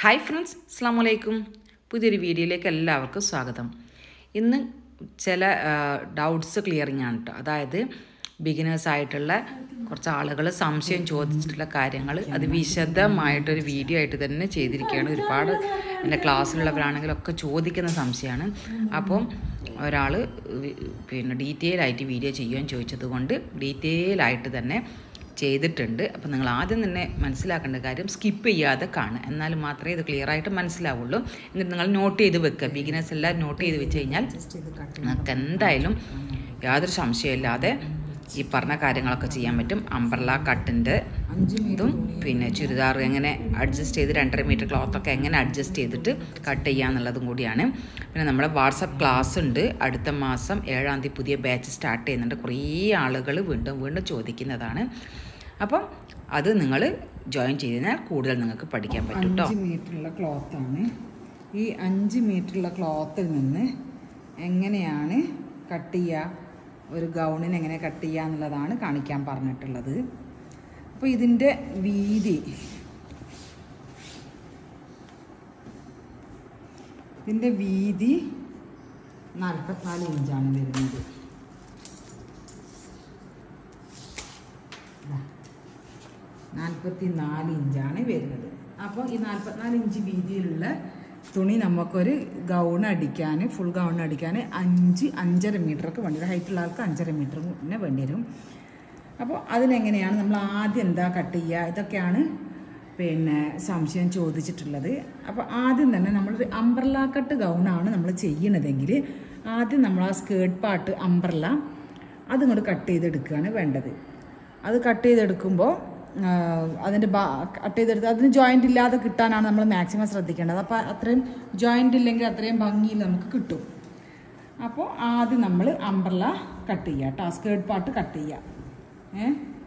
hi friends അസ്സാം വലൈക്കും പുതിയൊരു വീഡിയോയിലേക്ക് എല്ലാവർക്കും സ്വാഗതം ഇന്ന് ചില ഡൗട്ട്സ് ക്ലിയറിംഗ് ആണ് കേട്ടോ അതായത് ബിഗിനേഴ്സ് ആയിട്ടുള്ള കുറച്ച് ആളുകൾ സംശയം ചോദിച്ചിട്ടുള്ള കാര്യങ്ങൾ അത് വിശദമായിട്ടൊരു വീഡിയോ ആയിട്ട് തന്നെ ചെയ്തിരിക്കുകയാണ് ഒരുപാട് എൻ്റെ ക്ലാസ്സിലുള്ളവരാണെങ്കിലൊക്കെ ചോദിക്കുന്ന സംശയമാണ് അപ്പം ഒരാൾ പിന്നെ ഡീറ്റെയിൽ ആയിട്ട് വീഡിയോ ചെയ്യുവാൻ ചോദിച്ചത് കൊണ്ട് ഡീറ്റെയിൽ ആയിട്ട് തന്നെ ചെയ്തിട്ടുണ്ട് അപ്പം നിങ്ങൾ ആദ്യം തന്നെ മനസ്സിലാക്കേണ്ട കാര്യം സ്കിപ്പ് ചെയ്യാതെ കാണുക എന്നാൽ മാത്രമേ ഇത് ക്ലിയർ ആയിട്ട് മനസ്സിലാവുള്ളൂ എന്നിട്ട് നിങ്ങൾ നോട്ട് ചെയ്ത് വെക്കുക ബിഗിനേഴ്സ് എല്ലാം നോട്ട് ചെയ്ത് വെച്ച് കഴിഞ്ഞാൽ നിങ്ങൾക്ക് എന്തായാലും യാതൊരു സംശയമില്ലാതെ ഈ പറഞ്ഞ കാര്യങ്ങളൊക്കെ ചെയ്യാൻ പറ്റും അംബ്രല കട്ടിൻ്റെ ഇതും പിന്നെ ചുരിദാർ എങ്ങനെ അഡ്ജസ്റ്റ് ചെയ്ത് രണ്ടര മീറ്റർ ക്ലോത്തൊക്കെ എങ്ങനെ അഡ്ജസ്റ്റ് ചെയ്തിട്ട് കട്ട് ചെയ്യാന്നുള്ളതും കൂടിയാണ് പിന്നെ നമ്മുടെ വാട്സപ്പ് ക്ലാസ് ഉണ്ട് അടുത്ത മാസം ഏഴാം തീയതി പുതിയ ബാച്ച് സ്റ്റാർട്ട് ചെയ്യുന്നുണ്ട് കുറേ ആളുകൾ വീണ്ടും വീണ്ടും ചോദിക്കുന്നതാണ് അപ്പം അത് നിങ്ങൾ ജോയിൻ ചെയ്താൽ കൂടുതൽ നിങ്ങൾക്ക് പഠിക്കാൻ പറ്റും കേട്ടോ അഞ്ച് മീറ്ററുള്ള ക്ലോത്താണ് ഈ അഞ്ച് മീറ്ററുള്ള ക്ലോത്തിൽ നിന്ന് എങ്ങനെയാണ് കട്ട് ചെയ്യുക ഒരു ഗൗണിന് എങ്ങനെ കട്ട് ചെയ്യുക എന്നുള്ളതാണ് കാണിക്കാൻ പറഞ്ഞിട്ടുള്ളത് അപ്പോൾ ഇതിൻ്റെ വീതി ഇതിൻ്റെ വീതി നാൽപ്പത്തിനാല് ഇഞ്ചാണ് വരുന്നത് നാൽപ്പത്തി നാല് ഇഞ്ചാണ് വരുന്നത് അപ്പോൾ ഈ നാൽപ്പത്തിനാല് ഇഞ്ച് വീതിയിലുള്ള തുണി നമുക്കൊരു ഗൗൺ അടിക്കാൻ ഫുൾ ഗൗൺ അടിക്കാൻ അഞ്ച് അഞ്ചര മീറ്ററൊക്കെ വേണ്ടി വരും ഹൈറ്റുള്ള ആൾക്ക് അഞ്ചര മീറ്റർ തന്നെ വേണ്ടി വരും അപ്പോൾ അതിനെങ്ങനെയാണ് നമ്മൾ ആദ്യം എന്താ കട്ട് ചെയ്യുക ഇതൊക്കെയാണ് പിന്നെ സംശയം ചോദിച്ചിട്ടുള്ളത് അപ്പോൾ ആദ്യം തന്നെ നമ്മളൊരു അംബ്രല കട്ട് ഗൗണാണ് നമ്മൾ ചെയ്യണതെങ്കിൽ ആദ്യം നമ്മൾ ആ സ്കേർട്ട് പാർട്ട് അംബ്രല അതിങ്ങോട്ട് കട്ട് ചെയ്തെടുക്കുകയാണ് വേണ്ടത് അത് കട്ട് ചെയ്തെടുക്കുമ്പോൾ അതിൻ്റെ കട്ട് ചെയ്തെടുത്ത് അതിന് ജോയിൻ്റ് ഇല്ലാതെ കിട്ടാനാണ് നമ്മൾ മാക്സിമം ശ്രദ്ധിക്കേണ്ടത് അപ്പോൾ അത്രയും ജോയിൻ്റ് ഇല്ലെങ്കിൽ അത്രയും ഭംഗിയിൽ നമുക്ക് കിട്ടും അപ്പോൾ ആദ്യം നമ്മൾ അംബ്രല കട്ട് ചെയ്യുക കേട്ടോ സ്കേർട്ട് പാർട്ട് കട്ട് ചെയ്യുക ഏ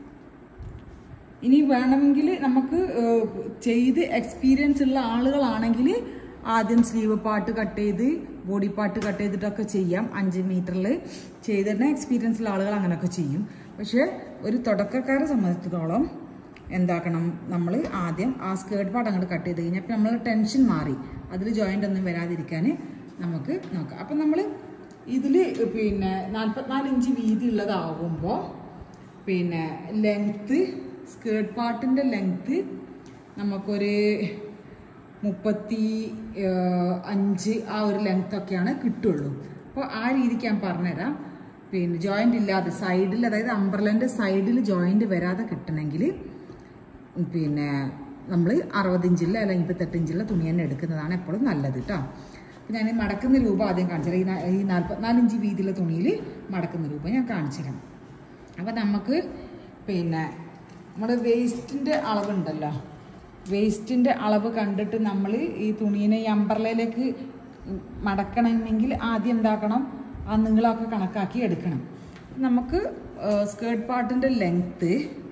ഇനി വേണമെങ്കിൽ നമുക്ക് ചെയ്ത് എക്സ്പീരിയൻസ് ഉള്ള ആളുകളാണെങ്കിൽ ആദ്യം സ്ലീവ് പാർട്ട് കട്ട് ചെയ്ത് ബോഡി പാർട്ട് കട്ട് ചെയ്തിട്ടൊക്കെ ചെയ്യാം അഞ്ച് മീറ്ററിൽ ചെയ്തിട്ട് എക്സ്പീരിയൻസ് ഉള്ള ആളുകൾ അങ്ങനെയൊക്കെ ചെയ്യും പക്ഷേ ഒരു തുടക്കക്കാരെ സംബന്ധിച്ചിടത്തോളം എന്താക്കണം നമ്മൾ ആദ്യം ആ സ്കേർട്ട് പാർട്ട് അങ്ങോട്ട് കട്ട് ചെയ്ത് കഴിഞ്ഞാൽ നമ്മൾ ടെൻഷൻ മാറി അതിൽ ജോയിൻ്റ് ഒന്നും വരാതിരിക്കാൻ നമുക്ക് നോക്കാം അപ്പം നമ്മൾ ഇതിൽ പിന്നെ നാൽപ്പത്തിനാല് ഇഞ്ച് വീതി ഉള്ളതാകുമ്പോൾ പിന്നെ ലെങ്ത്ത് സ്കേർട്ട് പാർട്ടിൻ്റെ ലെങ്ത്ത് നമുക്കൊരു മുപ്പത്തി അഞ്ച് ആ ഒരു ലെങ്ത്തൊക്കെയാണ് കിട്ടുള്ളൂ അപ്പോൾ ആ രീതിക്ക് ഞാൻ പറഞ്ഞുതരാം പിന്നെ ജോയിൻ്റ് ഇല്ലാതെ സൈഡിൽ അതായത് അംബ്രലൻ്റെ സൈഡിൽ ജോയിൻ്റ് വരാതെ കിട്ടണമെങ്കിൽ പിന്നെ നമ്മൾ അറുപത് ഇഞ്ചിലെ അല്ലെങ്കിൽ അമ്പത്തെട്ട് ഇഞ്ചിലെ തുണി തന്നെ എടുക്കുന്നതാണ് എപ്പോഴും നല്ലത് കേട്ടോ ഞാൻ മടക്കുന്ന രൂപ ആദ്യം കാണിച്ചുതരാം ഈ നാൽപ്പത്തിനാല് ഇഞ്ച് വീതിയിലെ തുണിയിൽ മടക്കുന്ന രൂപ ഞാൻ കാണിച്ചുതരാം അപ്പം നമുക്ക് പിന്നെ നമ്മുടെ വേസ്റ്റിൻ്റെ അളവുണ്ടല്ലോ വേസ്റ്റിൻ്റെ അളവ് കണ്ടിട്ട് നമ്മൾ ഈ തുണീനെ ഈ അമ്പർലയിലേക്ക് മടക്കണമെങ്കിൽ ആദ്യം എന്താക്കണം ആ നീളമൊക്കെ കണക്കാക്കി എടുക്കണം നമുക്ക് സ്കേർട്ട് പാർട്ടിൻ്റെ ലെങ്ത്ത്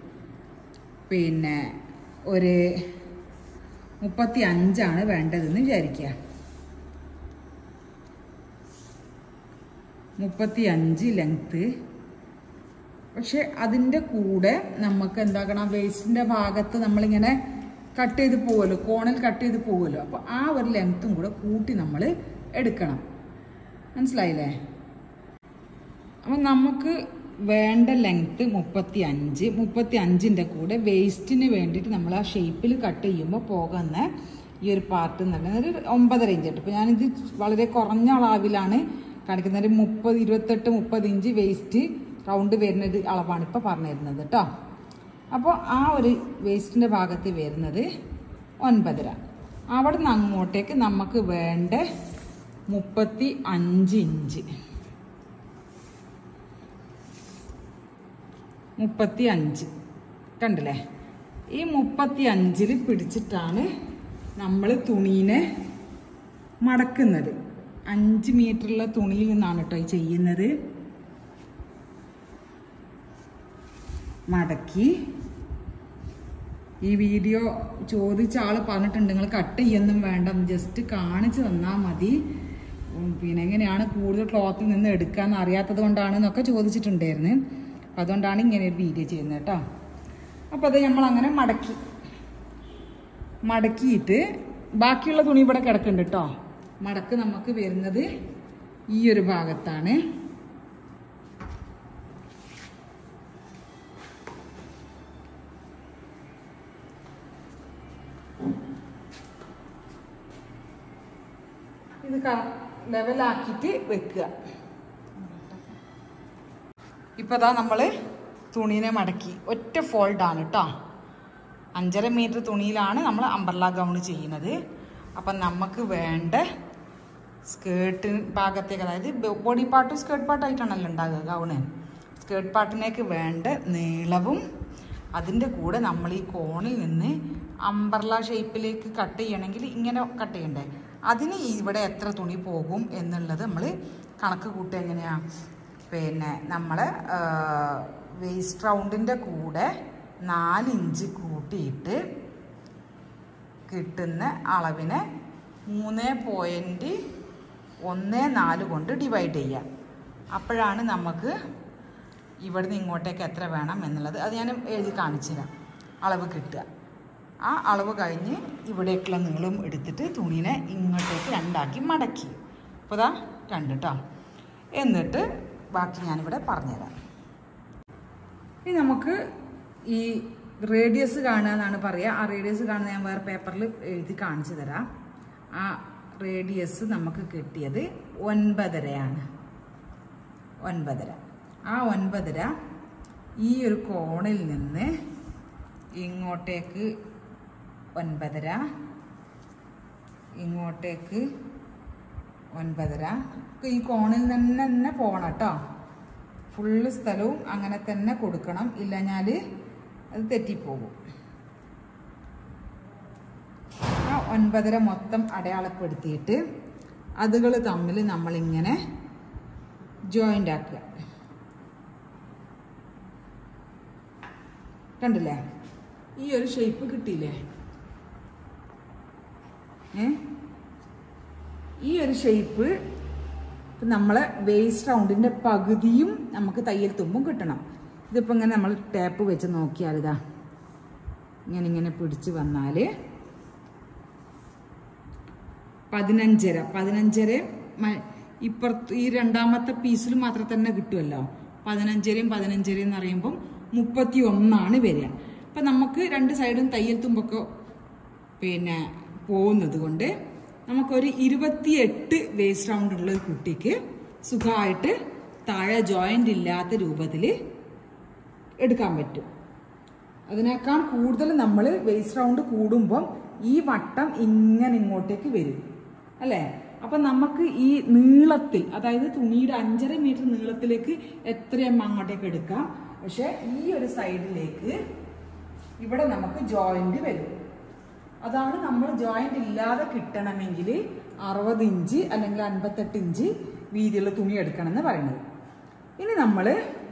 പിന്നെ ഒരു മുപ്പത്തി അഞ്ചാണ് വേണ്ടതെന്ന് വിചാരിക്കുക മുപ്പത്തി അഞ്ച് ലെങ്ത്ത് പക്ഷെ അതിൻ്റെ കൂടെ നമുക്ക് എന്താക്കണം വേസ്റ്റിൻ്റെ ഭാഗത്ത് നമ്മളിങ്ങനെ കട്ട് ചെയ്ത് പോകുമല്ലോ കോണിൽ കട്ട് ചെയ്ത് പോകുമല്ലോ അപ്പോൾ ആ ഒരു ലെങ്ത്തും കൂടെ കൂട്ടി നമ്മൾ എടുക്കണം മനസ്സിലായില്ലേ അപ്പം നമുക്ക് വേണ്ട ലെങ്ത്ത് മുപ്പത്തി അഞ്ച് മുപ്പത്തി അഞ്ചിൻ്റെ കൂടെ വേസ്റ്റിന് വേണ്ടിയിട്ട് നമ്മൾ ആ ഷേപ്പിൽ കട്ട് ചെയ്യുമ്പോൾ പോകുന്ന ഈ ഒരു പാർട്ട് എന്ന് പറയുന്നത് ഒരു ഒമ്പതര ഇഞ്ച് കേട്ടോ ഇപ്പോൾ ഞാനിത് വളരെ കുറഞ്ഞ അളവിലാണ് കാണിക്കുന്നത് ഒരു മുപ്പത് ഇരുപത്തെട്ട് മുപ്പത് ഇഞ്ച് വേസ്റ്റ് റൗണ്ട് വരുന്ന ഒരു അളവാണ് ഇപ്പോൾ പറഞ്ഞു തരുന്നത് കേട്ടോ അപ്പോൾ ആ ഒരു വേസ്റ്റിൻ്റെ ഭാഗത്ത് വരുന്നത് ഒൻപതര അവിടെ നിന്ന് അങ്ങോട്ടേക്ക് നമുക്ക് വേണ്ട മുപ്പത്തി അഞ്ച് ഇഞ്ച് മുപ്പത്തി അഞ്ച് കണ്ടില്ലേ ഈ മുപ്പത്തി അഞ്ചിൽ പിടിച്ചിട്ടാണ് നമ്മൾ തുണീനെ മടക്കുന്നത് അഞ്ച് മീറ്ററുള്ള തുണിയിൽ നിന്നാണ് കേട്ടോ ഈ ചെയ്യുന്നത് മടക്കി ഈ വീഡിയോ ചോദിച്ച ആൾ പറഞ്ഞിട്ടുണ്ട് നിങ്ങൾ കട്ട് ചെയ്യൊന്നും വേണ്ട ജസ്റ്റ് കാണിച്ചു തന്നാൽ മതി പിന്നെ എങ്ങനെയാണ് കൂടുതൽ ക്ലോത്തിൽ നിന്ന് എടുക്കാമെന്ന് അറിയാത്തത് കൊണ്ടാണ് എന്നൊക്കെ ചോദിച്ചിട്ടുണ്ടായിരുന്നു അപ്പം അതുകൊണ്ടാണ് ഇങ്ങനെ ഒരു വീഡിയോ ചെയ്യുന്നത് കേട്ടോ അപ്പോൾ അത് നമ്മൾ അങ്ങനെ മടക്കി മടക്കിയിട്ട് ബാക്കിയുള്ള തുണി ഇവിടെ കിടക്കുന്നുണ്ട് കേട്ടോ മടക്ക് നമുക്ക് വരുന്നത് ഈ ഒരു ഭാഗത്താണ് ഇത് ലെവലാക്കിയിട്ട് വെക്കുക ഇപ്പോൾ ഇതാ നമ്മൾ തുണീനെ മടക്കി ഒറ്റ ഫോൾഡാണ് കേട്ടോ അഞ്ചര മീറ്റർ തുണിയിലാണ് നമ്മൾ അമ്പർല ഗൗൺ ചെയ്യുന്നത് അപ്പം നമുക്ക് വേണ്ട സ്കേർട്ട് ഭാഗത്തേക്ക് അതായത് ബോഡി പാർട്ടും സ്കേർട്ട് പാർട്ടായിട്ടാണല്ലോ ഉണ്ടാകുക ഗൗണ് സ്കേർട്ട് പാർട്ടിനേക്ക് വേണ്ട നീളവും അതിൻ്റെ കൂടെ നമ്മൾ ഈ കോണിൽ നിന്ന് അമ്പർല ഷേപ്പിലേക്ക് കട്ട് ചെയ്യണമെങ്കിൽ ഇങ്ങനെ കട്ട് ചെയ്യണ്ടേ അതിന് ഇവിടെ എത്ര തുണി പോകും എന്നുള്ളത് നമ്മൾ കണക്ക് കൂട്ടുക എങ്ങനെയാണ് പിന്നെ നമ്മൾ വേസ്റ്റ് റൗണ്ടിൻ്റെ കൂടെ നാലിഞ്ച് കൂട്ടിയിട്ട് കിട്ടുന്ന അളവിനെ മൂന്ന് പോയിൻറ്റ് ഒന്ന് നാല് കൊണ്ട് ഡിവൈഡ് ചെയ്യുക അപ്പോഴാണ് നമുക്ക് ഇവിടുന്ന് ഇങ്ങോട്ടേക്ക് എത്ര വേണം എന്നുള്ളത് അത് ഞാൻ എഴുതി കാണിച്ചു തരാം അളവ് കിട്ടുക ആ അളവ് കഴിഞ്ഞ് ഇവിടേക്കുള്ള നീളം എടുത്തിട്ട് തുണീനെ ഇങ്ങോട്ടേക്ക് രണ്ടാക്കി മടക്കി അപ്പോൾ ഇതാ രണ്ട് കേട്ടോ എന്നിട്ട് ബാക്കി ഞാനിവിടെ പറഞ്ഞുതരാം ഇനി നമുക്ക് ഈ റേഡിയസ് കാണുക എന്നാണ് പറയുക ആ റേഡിയസ് കാണുന്ന ഞാൻ വേറെ പേപ്പറിൽ എഴുതി കാണിച്ചു തരാം ആ റേഡിയസ് നമുക്ക് കിട്ടിയത് ഒൻപതരയാണ് ഒൻപതര ആ ഒൻപതര ഈ ഒരു കോണിൽ നിന്ന് ഇങ്ങോട്ടേക്ക് ഒൻപതര ഇങ്ങോട്ടേക്ക് ഒൻപതര ഈ കോണിൽ തന്നെ തന്നെ പോകണം കേട്ടോ ഫുള്ള് സ്ഥലവും അങ്ങനെ തന്നെ കൊടുക്കണം ഇല്ലഞ്ഞാൽ അത് തെറ്റിപ്പോകും ആ ഒൻപതര മൊത്തം അടയാളപ്പെടുത്തിയിട്ട് അതുകൾ തമ്മിൽ നമ്മളിങ്ങനെ ജോയിൻ്റ് ആക്കുക കണ്ടില്ലേ ഈ ഒരു ഷേപ്പ് കിട്ടിയില്ലേ ഏ ഈ ഒരു ഷേപ്പ് നമ്മളെ വേസ്റ്റ് റൗണ്ടിൻ്റെ പകുതിയും നമുക്ക് തയ്യൽ തുമ്പും കിട്ടണം ഇതിപ്പോൾ ഇങ്ങനെ നമ്മൾ ടാപ്പ് വെച്ച് നോക്കിയാൽ ഇതാ ഇങ്ങനെ ഇങ്ങനെ പിടിച്ച് വന്നാൽ പതിനഞ്ചര പതിനഞ്ചര ഇപ്പുറത്ത് ഈ രണ്ടാമത്തെ പീസിൽ മാത്രം തന്നെ കിട്ടുമല്ലോ പതിനഞ്ചരയും പതിനഞ്ചരയും എന്ന് പറയുമ്പം മുപ്പത്തി ഒന്നാണ് വരിക അപ്പം നമുക്ക് രണ്ട് സൈഡും തയ്യൽ തുമ്പൊക്കെ പിന്നെ പോകുന്നത് കൊണ്ട് നമുക്കൊരു ഇരുപത്തിയെട്ട് വേസ്റ്റ് റൗണ്ട് ഉള്ള ഒരു കുട്ടിക്ക് സുഖമായിട്ട് താഴെ ജോയിൻ്റ് ഇല്ലാത്ത രൂപത്തിൽ എടുക്കാൻ പറ്റും അതിനേക്കാൾ കൂടുതൽ നമ്മൾ വേസ്റ്റ് റൗണ്ട് കൂടുമ്പം ഈ വട്ടം ഇങ്ങനെ ഇങ്ങോട്ടേക്ക് വരും അല്ലേ അപ്പം നമുക്ക് ഈ നീളത്തിൽ അതായത് തുണിയുടെ അഞ്ചര മീറ്റർ നീളത്തിലേക്ക് എത്രയും അങ്ങോട്ടേക്ക് എടുക്കാം പക്ഷെ ഈ ഒരു സൈഡിലേക്ക് ഇവിടെ നമുക്ക് ജോയിന്റ് വരും അതാണ് നമ്മൾ ജോയിന്റ് ഇല്ലാതെ കിട്ടണമെങ്കിൽ അറുപത് ഇഞ്ച് അല്ലെങ്കിൽ അൻപത്തെട്ട് ഇഞ്ച് വീതിയുള്ള തുണി എടുക്കണം എന്ന് പറയുന്നത് ഇനി നമ്മൾ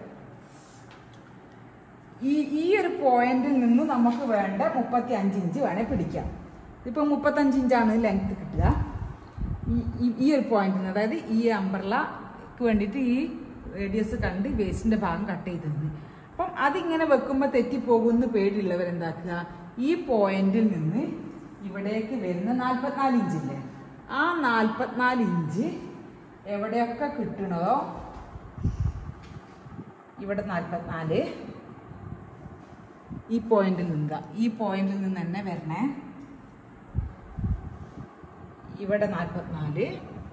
ഈ ഈ ഒരു പോയിന്റിൽ നിന്ന് നമുക്ക് വേണ്ട മുപ്പത്തി അഞ്ച് ഇഞ്ച് വേണേൽ പിടിക്കാം ഇപ്പം മുപ്പത്തഞ്ച് ഇഞ്ചാണ് ലെങ്ത് കിട്ടുക ഈ ഈ ഒരു പോയിന്റിൽ നിന്ന് അതായത് ഈ അംബ്രലക്ക് വേണ്ടിയിട്ട് ഈ റേഡിയസ് കണ്ട് വേസ്റ്റിന്റെ ഭാഗം കട്ട് ചെയ്തത് അപ്പം അതിങ്ങനെ വെക്കുമ്പോൾ തെറ്റിപ്പോകുമെന്ന് പേടിയുള്ളവരെന്താക്കുക ഈ പോയിന്റിൽ നിന്ന് ഇവിടേക്ക് വരുന്ന നാൽപ്പത്തിനാല് ഇഞ്ചില്ലേ ആ നാൽപ്പത്തിനാല് ഇഞ്ച് എവിടെയൊക്കെ കിട്ടണതോ ഇവിടെ നാൽപ്പത്തിനാല് ഈ പോയിന്റിൽ നിന്നാ ഈ പോയിന്റിൽ നിന്ന് തന്നെ വരണേ ഇവിടെ നാൽപ്പത്തിനാല്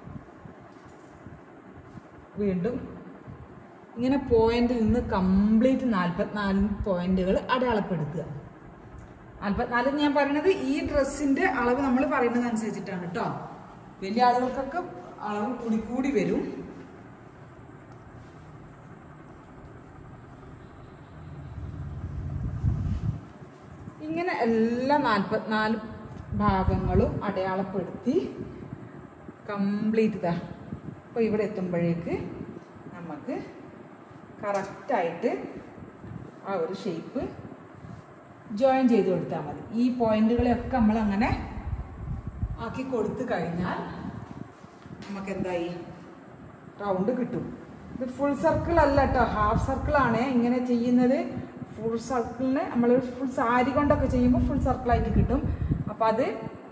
വീണ്ടും ഇങ്ങനെ പോയിന്റിൽ നിന്ന് കംപ്ലീറ്റ് നാൽപ്പത്തിനാല് പോയിന്റുകൾ അടയാളപ്പെടുത്തുക നാൽപ്പത്തിനാല് ഞാൻ പറയുന്നത് ഈ ഡ്രസ്സിന്റെ അളവ് നമ്മൾ പറയുന്നത് അനുസരിച്ചിട്ടാണ് കേട്ടോ വലിയ ആളുകൾക്കൊക്കെ അളവ് കൂടി കൂടി വരും ഇങ്ങനെ എല്ലാ നാൽപ്പത്തിനാല് ഭാഗങ്ങളും അടയാളപ്പെടുത്തി കംപ്ലീറ്റ് ഇതാ അപ്പോൾ ഇവിടെ എത്തുമ്പോഴേക്ക് നമുക്ക് കറക്റ്റായിട്ട് ആ ഒരു ഷേപ്പ് ജോയിൻ ചെയ്ത് കൊടുത്താൽ മതി ഈ പോയിന്റുകളെയൊക്കെ നമ്മൾ അങ്ങനെ ആക്കി കൊടുത്തു കഴിഞ്ഞാൽ നമുക്ക് എന്തായി റൗണ്ട് കിട്ടും ഇത് ഫുൾ സർക്കിൾ അല്ല കേട്ടോ ഹാഫ് സർക്കിളാണ് ഇങ്ങനെ ചെയ്യുന്നത് ഫുൾ സർക്കിളിന് നമ്മൾ ഫുൾ സാരി കൊണ്ടൊക്കെ ചെയ്യുമ്പോൾ ഫുൾ സർക്കിളായിട്ട് കിട്ടും അപ്പം അത്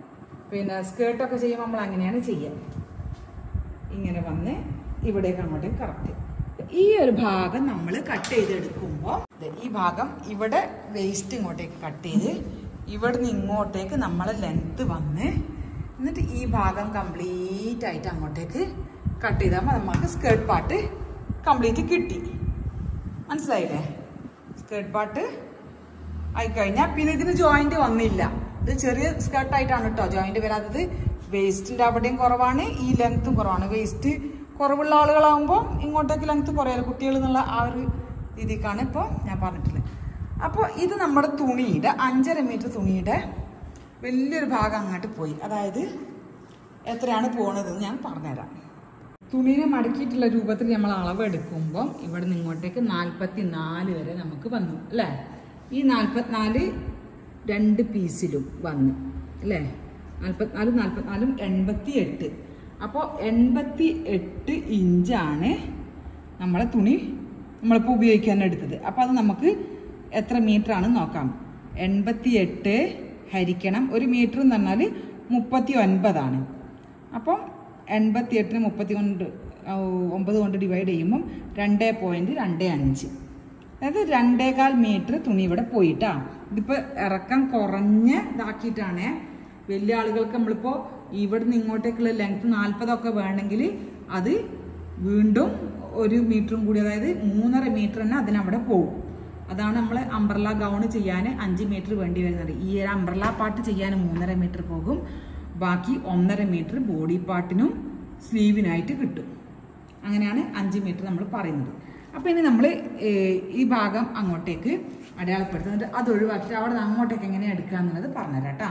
പിന്നെ സ്കേർട്ടൊക്കെ ചെയ്യുമ്പോൾ നമ്മൾ അങ്ങനെയാണ് ചെയ്യുക ഇങ്ങനെ വന്ന് ഇവിടേക്ക് അങ്ങോട്ടേക്ക് കറക്റ്റ് ഈ ഒരു ഭാഗം നമ്മൾ കട്ട് ചെയ്തെടുക്കുമ്പോൾ ഈ ഭാഗം ഇവിടെ വേസ്റ്റ് ഇങ്ങോട്ടേക്ക് കട്ട് ചെയ്ത് ഇവിടുന്ന് ഇങ്ങോട്ടേക്ക് നമ്മളെ ലെങ്ത് വന്ന് എന്നിട്ട് ഈ ഭാഗം കംപ്ലീറ്റ് ആയിട്ട് അങ്ങോട്ടേക്ക് കട്ട് ചെയ്താൽ നമുക്ക് സ്കേർട്ട് പാർട്ട് കംപ്ലീറ്റ് കിട്ടി മനസ്സിലായില്ലേ സ്കേർട്ട് പാർട്ട് ആയിക്കഴിഞ്ഞാൽ പിന്നെ ഇതിന് ജോയിന്റ് വന്നില്ല ഇത് ചെറിയ സ്കേർട്ടായിട്ടാണ് കേട്ടോ ജോയിന്റ് വരാത്തത് വേസ്റ്റിന്റെ അവിടെയും കുറവാണ് ഈ ലെങ്ത്തും കുറവാണ് വേസ്റ്റ് കുറവുള്ള ആളുകളാകുമ്പോൾ ഇങ്ങോട്ടേക്ക് ലെങ്ത്ത് കുറയാറ് കുട്ടികൾ എന്നുള്ള ആ ഒരു രീതിക്കാണ് ഇപ്പോൾ ഞാൻ പറഞ്ഞിട്ടുള്ളത് അപ്പോൾ ഇത് നമ്മുടെ തുണിയുടെ അഞ്ചര മീറ്റർ തുണിയുടെ വലിയൊരു ഭാഗം അങ്ങോട്ട് പോയി അതായത് എത്രയാണ് പോണതെന്ന് ഞാൻ പറഞ്ഞുതരാം തുണീനെ മടക്കിയിട്ടുള്ള രൂപത്തിൽ നമ്മൾ അളവെടുക്കുമ്പോൾ ഇവിടെ നിന്ന് ഇങ്ങോട്ടേക്ക് നാൽപ്പത്തി നാല് വരെ നമുക്ക് വന്നു അല്ലേ ഈ നാൽപ്പത്തിനാല് രണ്ട് പീസിലും വന്നു അല്ലേ നാൽപ്പത്തിനാല് നാൽപ്പത്തിനാലും എൺപത്തി എട്ട് അപ്പോൾ എൺപത്തി എട്ട് ഇഞ്ചാണ് നമ്മളെ തുണി നമ്മളിപ്പോൾ ഉപയോഗിക്കാൻ എടുത്തത് അപ്പോൾ അത് നമുക്ക് എത്ര മീറ്റർ ആണ് നോക്കാം എൺപത്തി എട്ട് ഹരിക്കണം ഒരു മീറ്റർ എന്ന് പറഞ്ഞാൽ മുപ്പത്തി ഒൻപതാണ് അപ്പം എൺപത്തി എട്ടിന് മുപ്പത്തി കൊണ്ട് ആ, ഒമ്പത് കൊണ്ട് ഡിവൈഡ് ചെയ്യുമ്പം രണ്ട് പോയിന്റ് രണ്ട് അഞ്ച് അതായത് രണ്ടേകാൽ മീറ്റർ തുണി ഇവിടെ പോയിട്ടാ ഇതിപ്പോൾ ഇറക്കം കുറഞ്ഞ ഇതാക്കിയിട്ടാണ് വലിയ ആളുകൾക്ക് നമ്മളിപ്പോൾ ഇവിടുന്ന് ഇങ്ങോട്ടേക്കുള്ള ലെങ്ത് നാൽപ്പതൊക്കെ വേണമെങ്കിൽ അത് വീണ്ടും ഒരു മീറ്ററും കൂടി അതായത് മൂന്നര മീറ്റർ തന്നെ അതിനവിടെ പോകും അതാണ് നമ്മൾ അംബ്രല ഗൗൺ ചെയ്യാൻ അഞ്ച് മീറ്റർ വേണ്ടി വരുന്നത് ഈ ഒരു അംബ്രല പാർട്ട് ചെയ്യാൻ മൂന്നര മീറ്റർ പോകും ബാക്കി ഒന്നര മീറ്റർ ബോഡി പാർട്ടിനും സ്ലീവിനായിട്ട് കിട്ടും അങ്ങനെയാണ് അഞ്ച് മീറ്റർ നമ്മൾ പറയുന്നത് അപ്പോൾ ഇനി നമ്മൾ ഈ ഭാഗം അങ്ങോട്ടേക്ക് അടയാളപ്പെടുത്തുന്നിട്ട് അത് ഒഴിവാക്കിയിട്ട് അവിടെ നിന്ന് അങ്ങോട്ടേക്ക് എങ്ങനെ എടുക്കുക എന്നുള്ളത് പറഞ്ഞുതരാം കേട്ടോ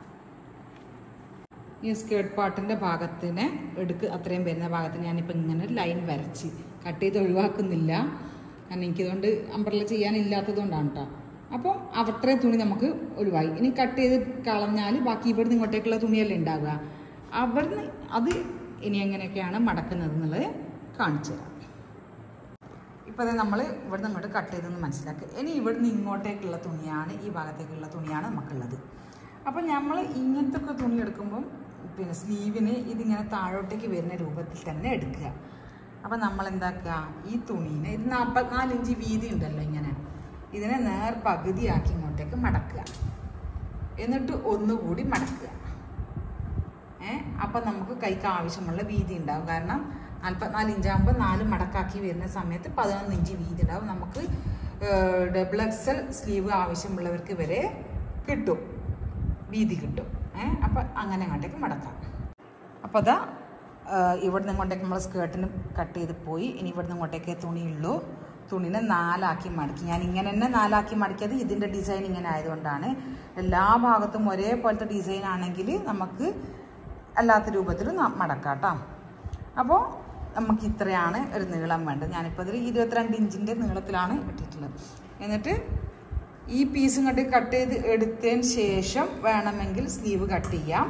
ഈ സ്കേർട്ട് പാർട്ടിൻ്റെ ഭാഗത്തിന് എടുക്ക് അത്രയും വരുന്ന ഭാഗത്തിന് ഞാനിപ്പോൾ ഇങ്ങനെ ഒരു ലൈൻ വരച്ച് കട്ട് ചെയ്ത് ഒഴിവാക്കുന്നില്ല കാരണം എനിക്കിതുകൊണ്ട് അമ്പർല ചെയ്യാനില്ലാത്തത് കൊണ്ടാണ് കേട്ടോ അപ്പോൾ അത്രയും തുണി നമുക്ക് ഒഴിവായി ഇനി കട്ട് ചെയ്ത് കളഞ്ഞാൽ ബാക്കി ഇവിടുന്ന് ഇങ്ങോട്ടേക്കുള്ള തുണിയല്ലേ ഉണ്ടാവുക അവിടുന്ന് അത് ഇനി എങ്ങനെയൊക്കെയാണ് മടക്കുന്നത് എന്നുള്ളത് കാണിച്ചു തരാം ഇപ്പോൾ അത് നമ്മൾ ഇവിടുന്ന് ഇങ്ങോട്ട് കട്ട് ചെയ്തെന്ന് മനസ്സിലാക്കി ഇനി ഇവിടുന്ന് ഇങ്ങോട്ടേക്കുള്ള തുണിയാണ് ഈ ഭാഗത്തേക്കുള്ള തുണിയാണ് നമുക്കുള്ളത് അപ്പോൾ നമ്മൾ ഇങ്ങനത്തെ ഒക്കെ തുണി എടുക്കുമ്പം പിന്നെ സ്ലീവിന് ഇതിങ്ങനെ താഴോട്ടേക്ക് വരുന്ന രൂപത്തിൽ തന്നെ എടുക്കുക അപ്പോൾ നമ്മൾ എന്താക്കുക ഈ തുണീനെ ഇത് നാൽപ്പത്തിനാല് ഇഞ്ച് വീതി ഉണ്ടല്ലോ ഇങ്ങനെ ഇതിനെ നേർ പകുതിയാക്കി ഇങ്ങോട്ടേക്ക് മടക്കുക എന്നിട്ട് ഒന്നുകൂടി മടക്കുക ഏ അപ്പം നമുക്ക് കൈക്ക് ആവശ്യമുള്ള വീതി ഉണ്ടാവും കാരണം നാൽപ്പത്തിനാല് ഇഞ്ചാകുമ്പോൾ നാല് മടക്കാക്കി വരുന്ന സമയത്ത് പതിനൊന്ന് ഇഞ്ച് വീതി ഉണ്ടാവും നമുക്ക് ഡബിൾ എക്സൽ സ്ലീവ് ആവശ്യമുള്ളവർക്ക് വരെ കിട്ടും വീതി കിട്ടും ഏ അപ്പം അങ്ങനെ അങ്ങോട്ടേക്ക് മടക്കാം അപ്പോൾ അതാ ഇവിടുന്ന് ഇങ്ങോട്ടേക്ക് നമ്മൾ സ്കേർട്ടിന് കട്ട് ചെയ്ത് പോയി ഇനി ഇവിടുന്ന് ഇങ്ങോട്ടേക്ക് തുണിയുള്ളൂ തുണിനെ നാലാക്കി മടക്കി ഞാൻ ഇങ്ങനെ തന്നെ നാലാക്കി മടക്കിയത് ഇതിൻ്റെ ഡിസൈൻ ഇങ്ങനെ ആയതുകൊണ്ടാണ് എല്ലാ ഭാഗത്തും ഒരേപോലത്തെ ഡിസൈൻ ആണെങ്കിൽ നമുക്ക് അല്ലാത്ത രൂപത്തിൽ മടക്കാം കേട്ടോ അപ്പോൾ നമുക്ക് ഇത്രയാണ് ഒരു നീളം വേണ്ടത് ഞാനിപ്പോൾ ഇതിൽ ഇരുപത്തിരണ്ട് ഇഞ്ചിൻ്റെ നീളത്തിലാണ് ഇട്ടിട്ടുള്ളത് എന്നിട്ട് ഈ പീസ് ഇങ്ങോട്ട് കട്ട് ചെയ്ത് എടുത്തതിന് ശേഷം വേണമെങ്കിൽ സ്ലീവ് കട്ട് ചെയ്യാം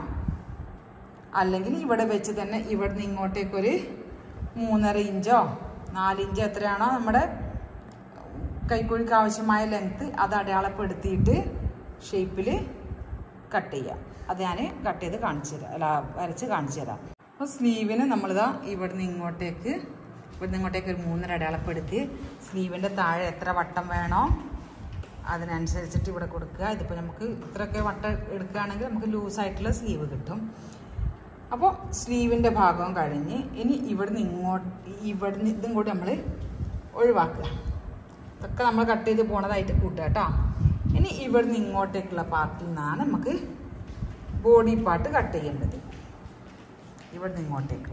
അല്ലെങ്കിൽ ഇവിടെ വെച്ച് തന്നെ ഇവിടുന്ന് ഇങ്ങോട്ടേക്കൊരു മൂന്നര ഇഞ്ചോ നാലിഞ്ചോ എത്രയാണോ നമ്മുടെ കൈക്കുഴിക്ക് ആവശ്യമായ ലെങ്ത്ത് അത് അടയാളപ്പെടുത്തിയിട്ട് ഷേപ്പിൽ കട്ട് ചെയ്യാം അത് ഞാൻ കട്ട് ചെയ്ത് കാണിച്ചു തരാം അല്ല വരച്ച് കാണിച്ചു തരാം അപ്പോൾ സ്ലീവിന് നമ്മളിതാ ഇവിടുന്ന് ഇങ്ങോട്ടേക്ക് ഇവിടുന്ന് ഇങ്ങോട്ടേക്ക് ഒരു മൂന്നര അടയാളപ്പെടുത്തി സ്ലീവിൻ്റെ താഴെ എത്ര വട്ടം വേണോ അതിനനുസരിച്ചിട്ട് ഇവിടെ കൊടുക്കുക ഇതിപ്പോൾ നമുക്ക് ഇത്രയൊക്കെ വട്ടം എടുക്കുകയാണെങ്കിൽ നമുക്ക് ലൂസായിട്ടുള്ള സ്ലീവ് കിട്ടും അപ്പോൾ സ്ലീവിൻ്റെ ഭാഗം കഴിഞ്ഞ് ഇനി ഇവിടുന്ന് ഇങ്ങോട്ട് ഇവിടുന്ന് ഇതും കൂടി നമ്മൾ ഒഴിവാക്കുക ഇതൊക്കെ നമ്മൾ കട്ട് ചെയ്ത് പോണതായിട്ട് കൂട്ടുക കേട്ടോ ഇനി ഇവിടുന്ന് ഇങ്ങോട്ടേക്കുള്ള പാർട്ടിൽ നിന്നാണ് നമുക്ക് ബോഡി പാർട്ട് കട്ട് ചെയ്യേണ്ടത് ഇവിടുന്ന് ഇങ്ങോട്ടേക്ക്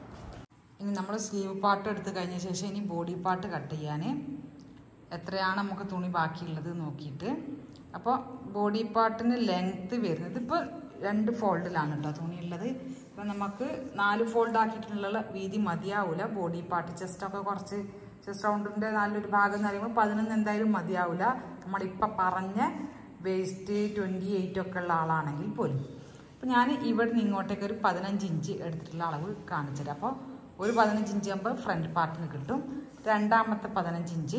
ഇനി നമ്മൾ സ്ലീവ് പാർട്ട് എടുത്ത് കഴിഞ്ഞ ശേഷം ഇനി ബോഡി പാർട്ട് കട്ട് ചെയ്യാൻ എത്രയാണ് നമുക്ക് തുണി ബാക്കിയുള്ളത് നോക്കിയിട്ട് അപ്പോൾ ബോഡി പാർട്ടിന് ലെങ്ത്ത് വരുന്നത് ഇപ്പോൾ രണ്ട് ഫോൾഡിലാണ് കേട്ടോ തുണിയുള്ളത് ഇപ്പം നമുക്ക് നാല് ഫോൾഡ് ആക്കിയിട്ടുള്ള വീതി മതിയാവില്ല ബോഡി പാർട്ട് ചെസ്റ്റൊക്കെ കുറച്ച് ചെസ്റ്റ് റൗണ്ടിൻ്റെ നല്ലൊരു ഭാഗം എന്ന് പറയുമ്പോൾ പതിനൊന്ന് എന്തായാലും മതിയാവില്ല നമ്മളിപ്പോൾ പറഞ്ഞ വേസ്റ്റ് ട്വൻറ്റി എയ്റ്റ് ഒക്കെ ഉള്ള ആളാണെങ്കിൽ പോലും അപ്പോൾ ഞാൻ ഇവിടുന്ന് ഇങ്ങോട്ടേക്ക് ഒരു പതിനഞ്ച് ഇഞ്ച് എടുത്തിട്ടുള്ള അളവ് കാണിച്ചുതരാം അപ്പോൾ ഒരു പതിനഞ്ച് ഇഞ്ച് ആകുമ്പോൾ ഫ്രണ്ട് പാർട്ടിന് കിട്ടും രണ്ടാമത്തെ പതിനഞ്ച് ഇഞ്ച്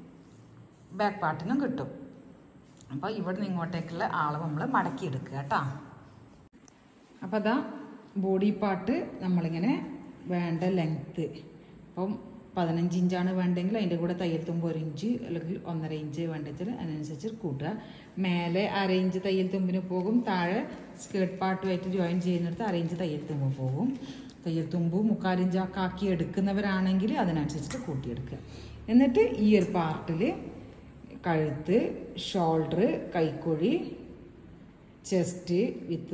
ബാക്ക് പാർട്ടിനും കിട്ടും അപ്പോൾ ഇവിടുന്ന് ഇങ്ങോട്ടേക്കുള്ള അളവ് നമ്മൾ മടക്കി എടുക്കുക കേട്ടോ അപ്പോൾ അതാ ബോഡി പാർട്ട് നമ്മളിങ്ങനെ വേണ്ട ലെങ്ത്ത് അപ്പം പതിനഞ്ച് ഇഞ്ചാണ് വേണ്ടെങ്കിൽ അതിൻ്റെ കൂടെ തയ്യൽ തുമ്പ് ഒരു ഇഞ്ച് അല്ലെങ്കിൽ ഒന്നര ഇഞ്ച് വേണ്ടെങ്കിൽ അതിനനുസരിച്ച് കൂട്ടുക മേലെ അര ഇഞ്ച് തയ്യൽ തുമ്പിന് പോകും താഴെ സ്കേർട്ട് പാർട്ടുമായിട്ട് ജോയിൻ ചെയ്യുന്നിടത്ത് അര ഇഞ്ച് തയ്യൽ തുമ്പ് പോകും തയ്യൽ തുമ്പ് മുക്കാലിഞ്ചാക്കി എടുക്കുന്നവരാണെങ്കിൽ അതിനനുസരിച്ചിട്ട് കൂട്ടിയെടുക്കുക എന്നിട്ട് ഈ ഒരു പാർട്ടിൽ കഴുത്ത് ഷോൾഡർ കൈക്കുഴി ചെസ്റ്റ് വിത്ത്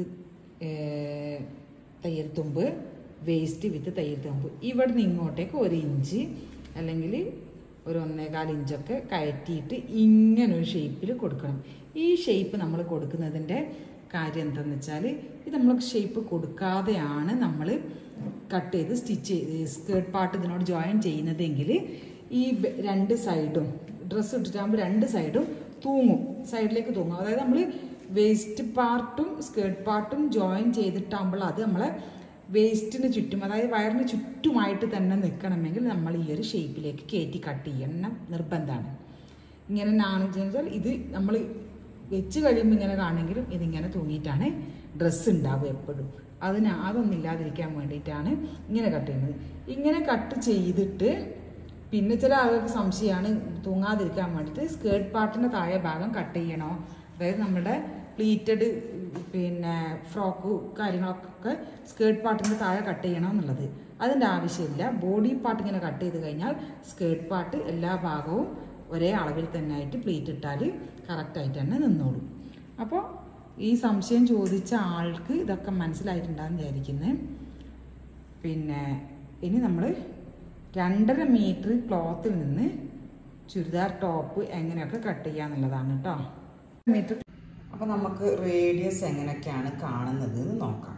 തയ്യൽ തുമ്പ് വേസ്റ്റ് വിത്ത് തയ്യൽ തുമ്പ് ഇവിടെ നിന്ന് ഇങ്ങോട്ടേക്ക് ഒരു ഇഞ്ച് അല്ലെങ്കിൽ ഒരു ഒന്നേകാൽ ഇഞ്ചൊക്കെ കയറ്റിയിട്ട് ഇങ്ങനെ ഒരു ഷേപ്പിൽ കൊടുക്കണം ഈ ഷേപ്പ് നമ്മൾ കൊടുക്കുന്നതിൻ്റെ കാര്യം എന്താണെന്ന് വെച്ചാൽ ഇത് നമ്മൾ ഷേപ്പ് കൊടുക്കാതെയാണ് നമ്മൾ കട്ട് ചെയ്ത് സ്റ്റിച്ച് ചെയ്ത് സ്കേർട്ട് പാർട്ട് ഇതിനോട് ജോയിൻ ചെയ്യുന്നതെങ്കിൽ ഈ ബ- രണ്ട് സൈഡും ഡ്രസ്സ് ഇട്ടിട്ടാകുമ്പോൾ രണ്ട് സൈഡും തൂങ്ങും സൈഡിലേക്ക് തൂങ്ങും അതായത് നമ്മൾ വേസ്റ്റ് പാർട്ടും സ്കേർട്ട് പാർട്ടും ജോയിൻ ചെയ്തിട്ടാകുമ്പോൾ അത് നമ്മളെ വേസ്റ്റിന് ചുറ്റും അതായത് വയറിന് ചുറ്റുമായിട്ട് തന്നെ നിൽക്കണമെങ്കിൽ നമ്മൾ ഈ ഒരു ഷേപ്പിലേക്ക് കയറ്റി കട്ട് ചെയ്യണം നിർബന്ധമാണ് ഇങ്ങനെ നാണെന്ന് വെച്ചാൽ ഇത് നമ്മൾ വെച്ച് കഴിയുമ്പോൾ ഇങ്ങനെ കാണെങ്കിലും ഇതിങ്ങനെ തൂങ്ങിയിട്ടാണ് ഡ്രസ്സ് ഉണ്ടാവുക എപ്പോഴും അതിന് അതൊന്നും ഇല്ലാതിരിക്കാൻ വേണ്ടിയിട്ടാണ് ഇങ്ങനെ കട്ട് ചെയ്യുന്നത് ഇങ്ങനെ കട്ട് ചെയ്തിട്ട് പിന്നെ ചില ആളുകൾക്ക് സംശയമാണ് തൂങ്ങാതിരിക്കാൻ വേണ്ടിയിട്ട് സ്കേർട്ട് പാർട്ടിൻ്റെ താഴെ ഭാഗം കട്ട് ചെയ്യണോ അതായത് നമ്മുടെ പ്ലീറ്റഡ് പിന്നെ ഫ്രോക്ക് കാര്യങ്ങളൊക്കെ സ്കേർട്ട് പാർട്ടിൻ്റെ താഴെ കട്ട് ചെയ്യണം എന്നുള്ളത് അതിൻ്റെ ആവശ്യമില്ല ബോഡി പാർട്ട് ഇങ്ങനെ കട്ട് ചെയ്ത് കഴിഞ്ഞാൽ സ്കേർട്ട് പാർട്ട് എല്ലാ ഭാഗവും ഒരേ അളവിൽ തന്നെ ആയിട്ട് പ്ലീറ്റ് ഇട്ടാൽ കറക്റ്റായിട്ട് തന്നെ നിന്നോളും അപ്പോൾ ഈ സംശയം ചോദിച്ച ആൾക്ക് ഇതൊക്കെ മനസ്സിലായിട്ടുണ്ടാകുന്ന വിചാരിക്കുന്നത് പിന്നെ ഇനി നമ്മൾ രണ്ടര മീറ്റർ ക്ലോത്തിൽ നിന്ന് ചുരിദാർ ടോപ്പ് എങ്ങനെയൊക്കെ കട്ട് ചെയ്യാന്നുള്ളതാണ് കേട്ടോ മീറ്റർ അപ്പോൾ നമുക്ക് റേഡിയസ് എങ്ങനെയൊക്കെയാണ് കാണുന്നത് എന്ന് നോക്കാം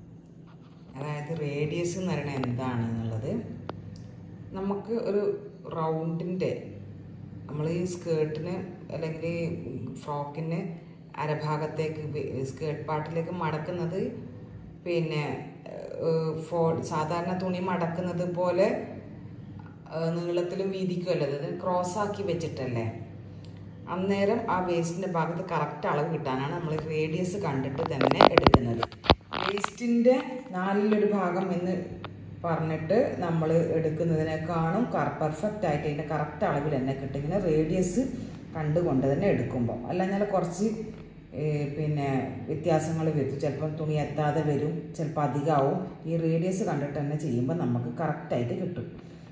അതായത് റേഡിയസ് എന്ന് പറയുന്നത് എന്താണ് എന്നുള്ളത് നമുക്ക് ഒരു റൗണ്ടിൻ്റെ നമ്മൾ ഈ സ്കേർട്ടിന് അല്ലെങ്കിൽ ഫ്രോക്കിന് അരഭാഗത്തേക്ക് സ്കേർട്ട് പാർട്ടിലേക്ക് മടക്കുന്നത് പിന്നെ ഫോ സാധാരണ തുണി മടക്കുന്നത് പോലെ നീളത്തിലും വീതിക്കുമല്ലോ അതായത് ക്രോസ് ആക്കി വെച്ചിട്ടല്ലേ അന്നേരം ആ വേസ്റ്റിൻ്റെ ഭാഗത്ത് കറക്റ്റ് അളവ് കിട്ടാനാണ് നമ്മൾ റേഡിയസ് കണ്ടിട്ട് തന്നെ എടുക്കുന്നത് വേസ്റ്റിൻ്റെ നാലിലൊരു ഭാഗം എന്ന് പറഞ്ഞിട്ട് നമ്മൾ എടുക്കുന്നതിനേക്കാളും പെർഫെക്റ്റ് ആയിട്ട് അതിൻ്റെ കറക്റ്റ് അളവിൽ തന്നെ കിട്ടും ഇങ്ങനെ റേഡിയസ് കണ്ടുകൊണ്ട് തന്നെ എടുക്കുമ്പോൾ അല്ലാഞ്ഞാൽ കുറച്ച് ഏഹ്, പിന്നെ വ്യത്യാസങ്ങൾ വരും ചിലപ്പം തുണി എത്താതെ വരും ചിലപ്പോൾ അധികമാവും ഈ റേഡിയസ് കണ്ടിട്ട് തന്നെ ചെയ്യുമ്പോൾ നമുക്ക് കറക്റ്റായിട്ട് കിട്ടും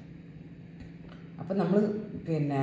അപ്പം നമ്മൾ പിന്നെ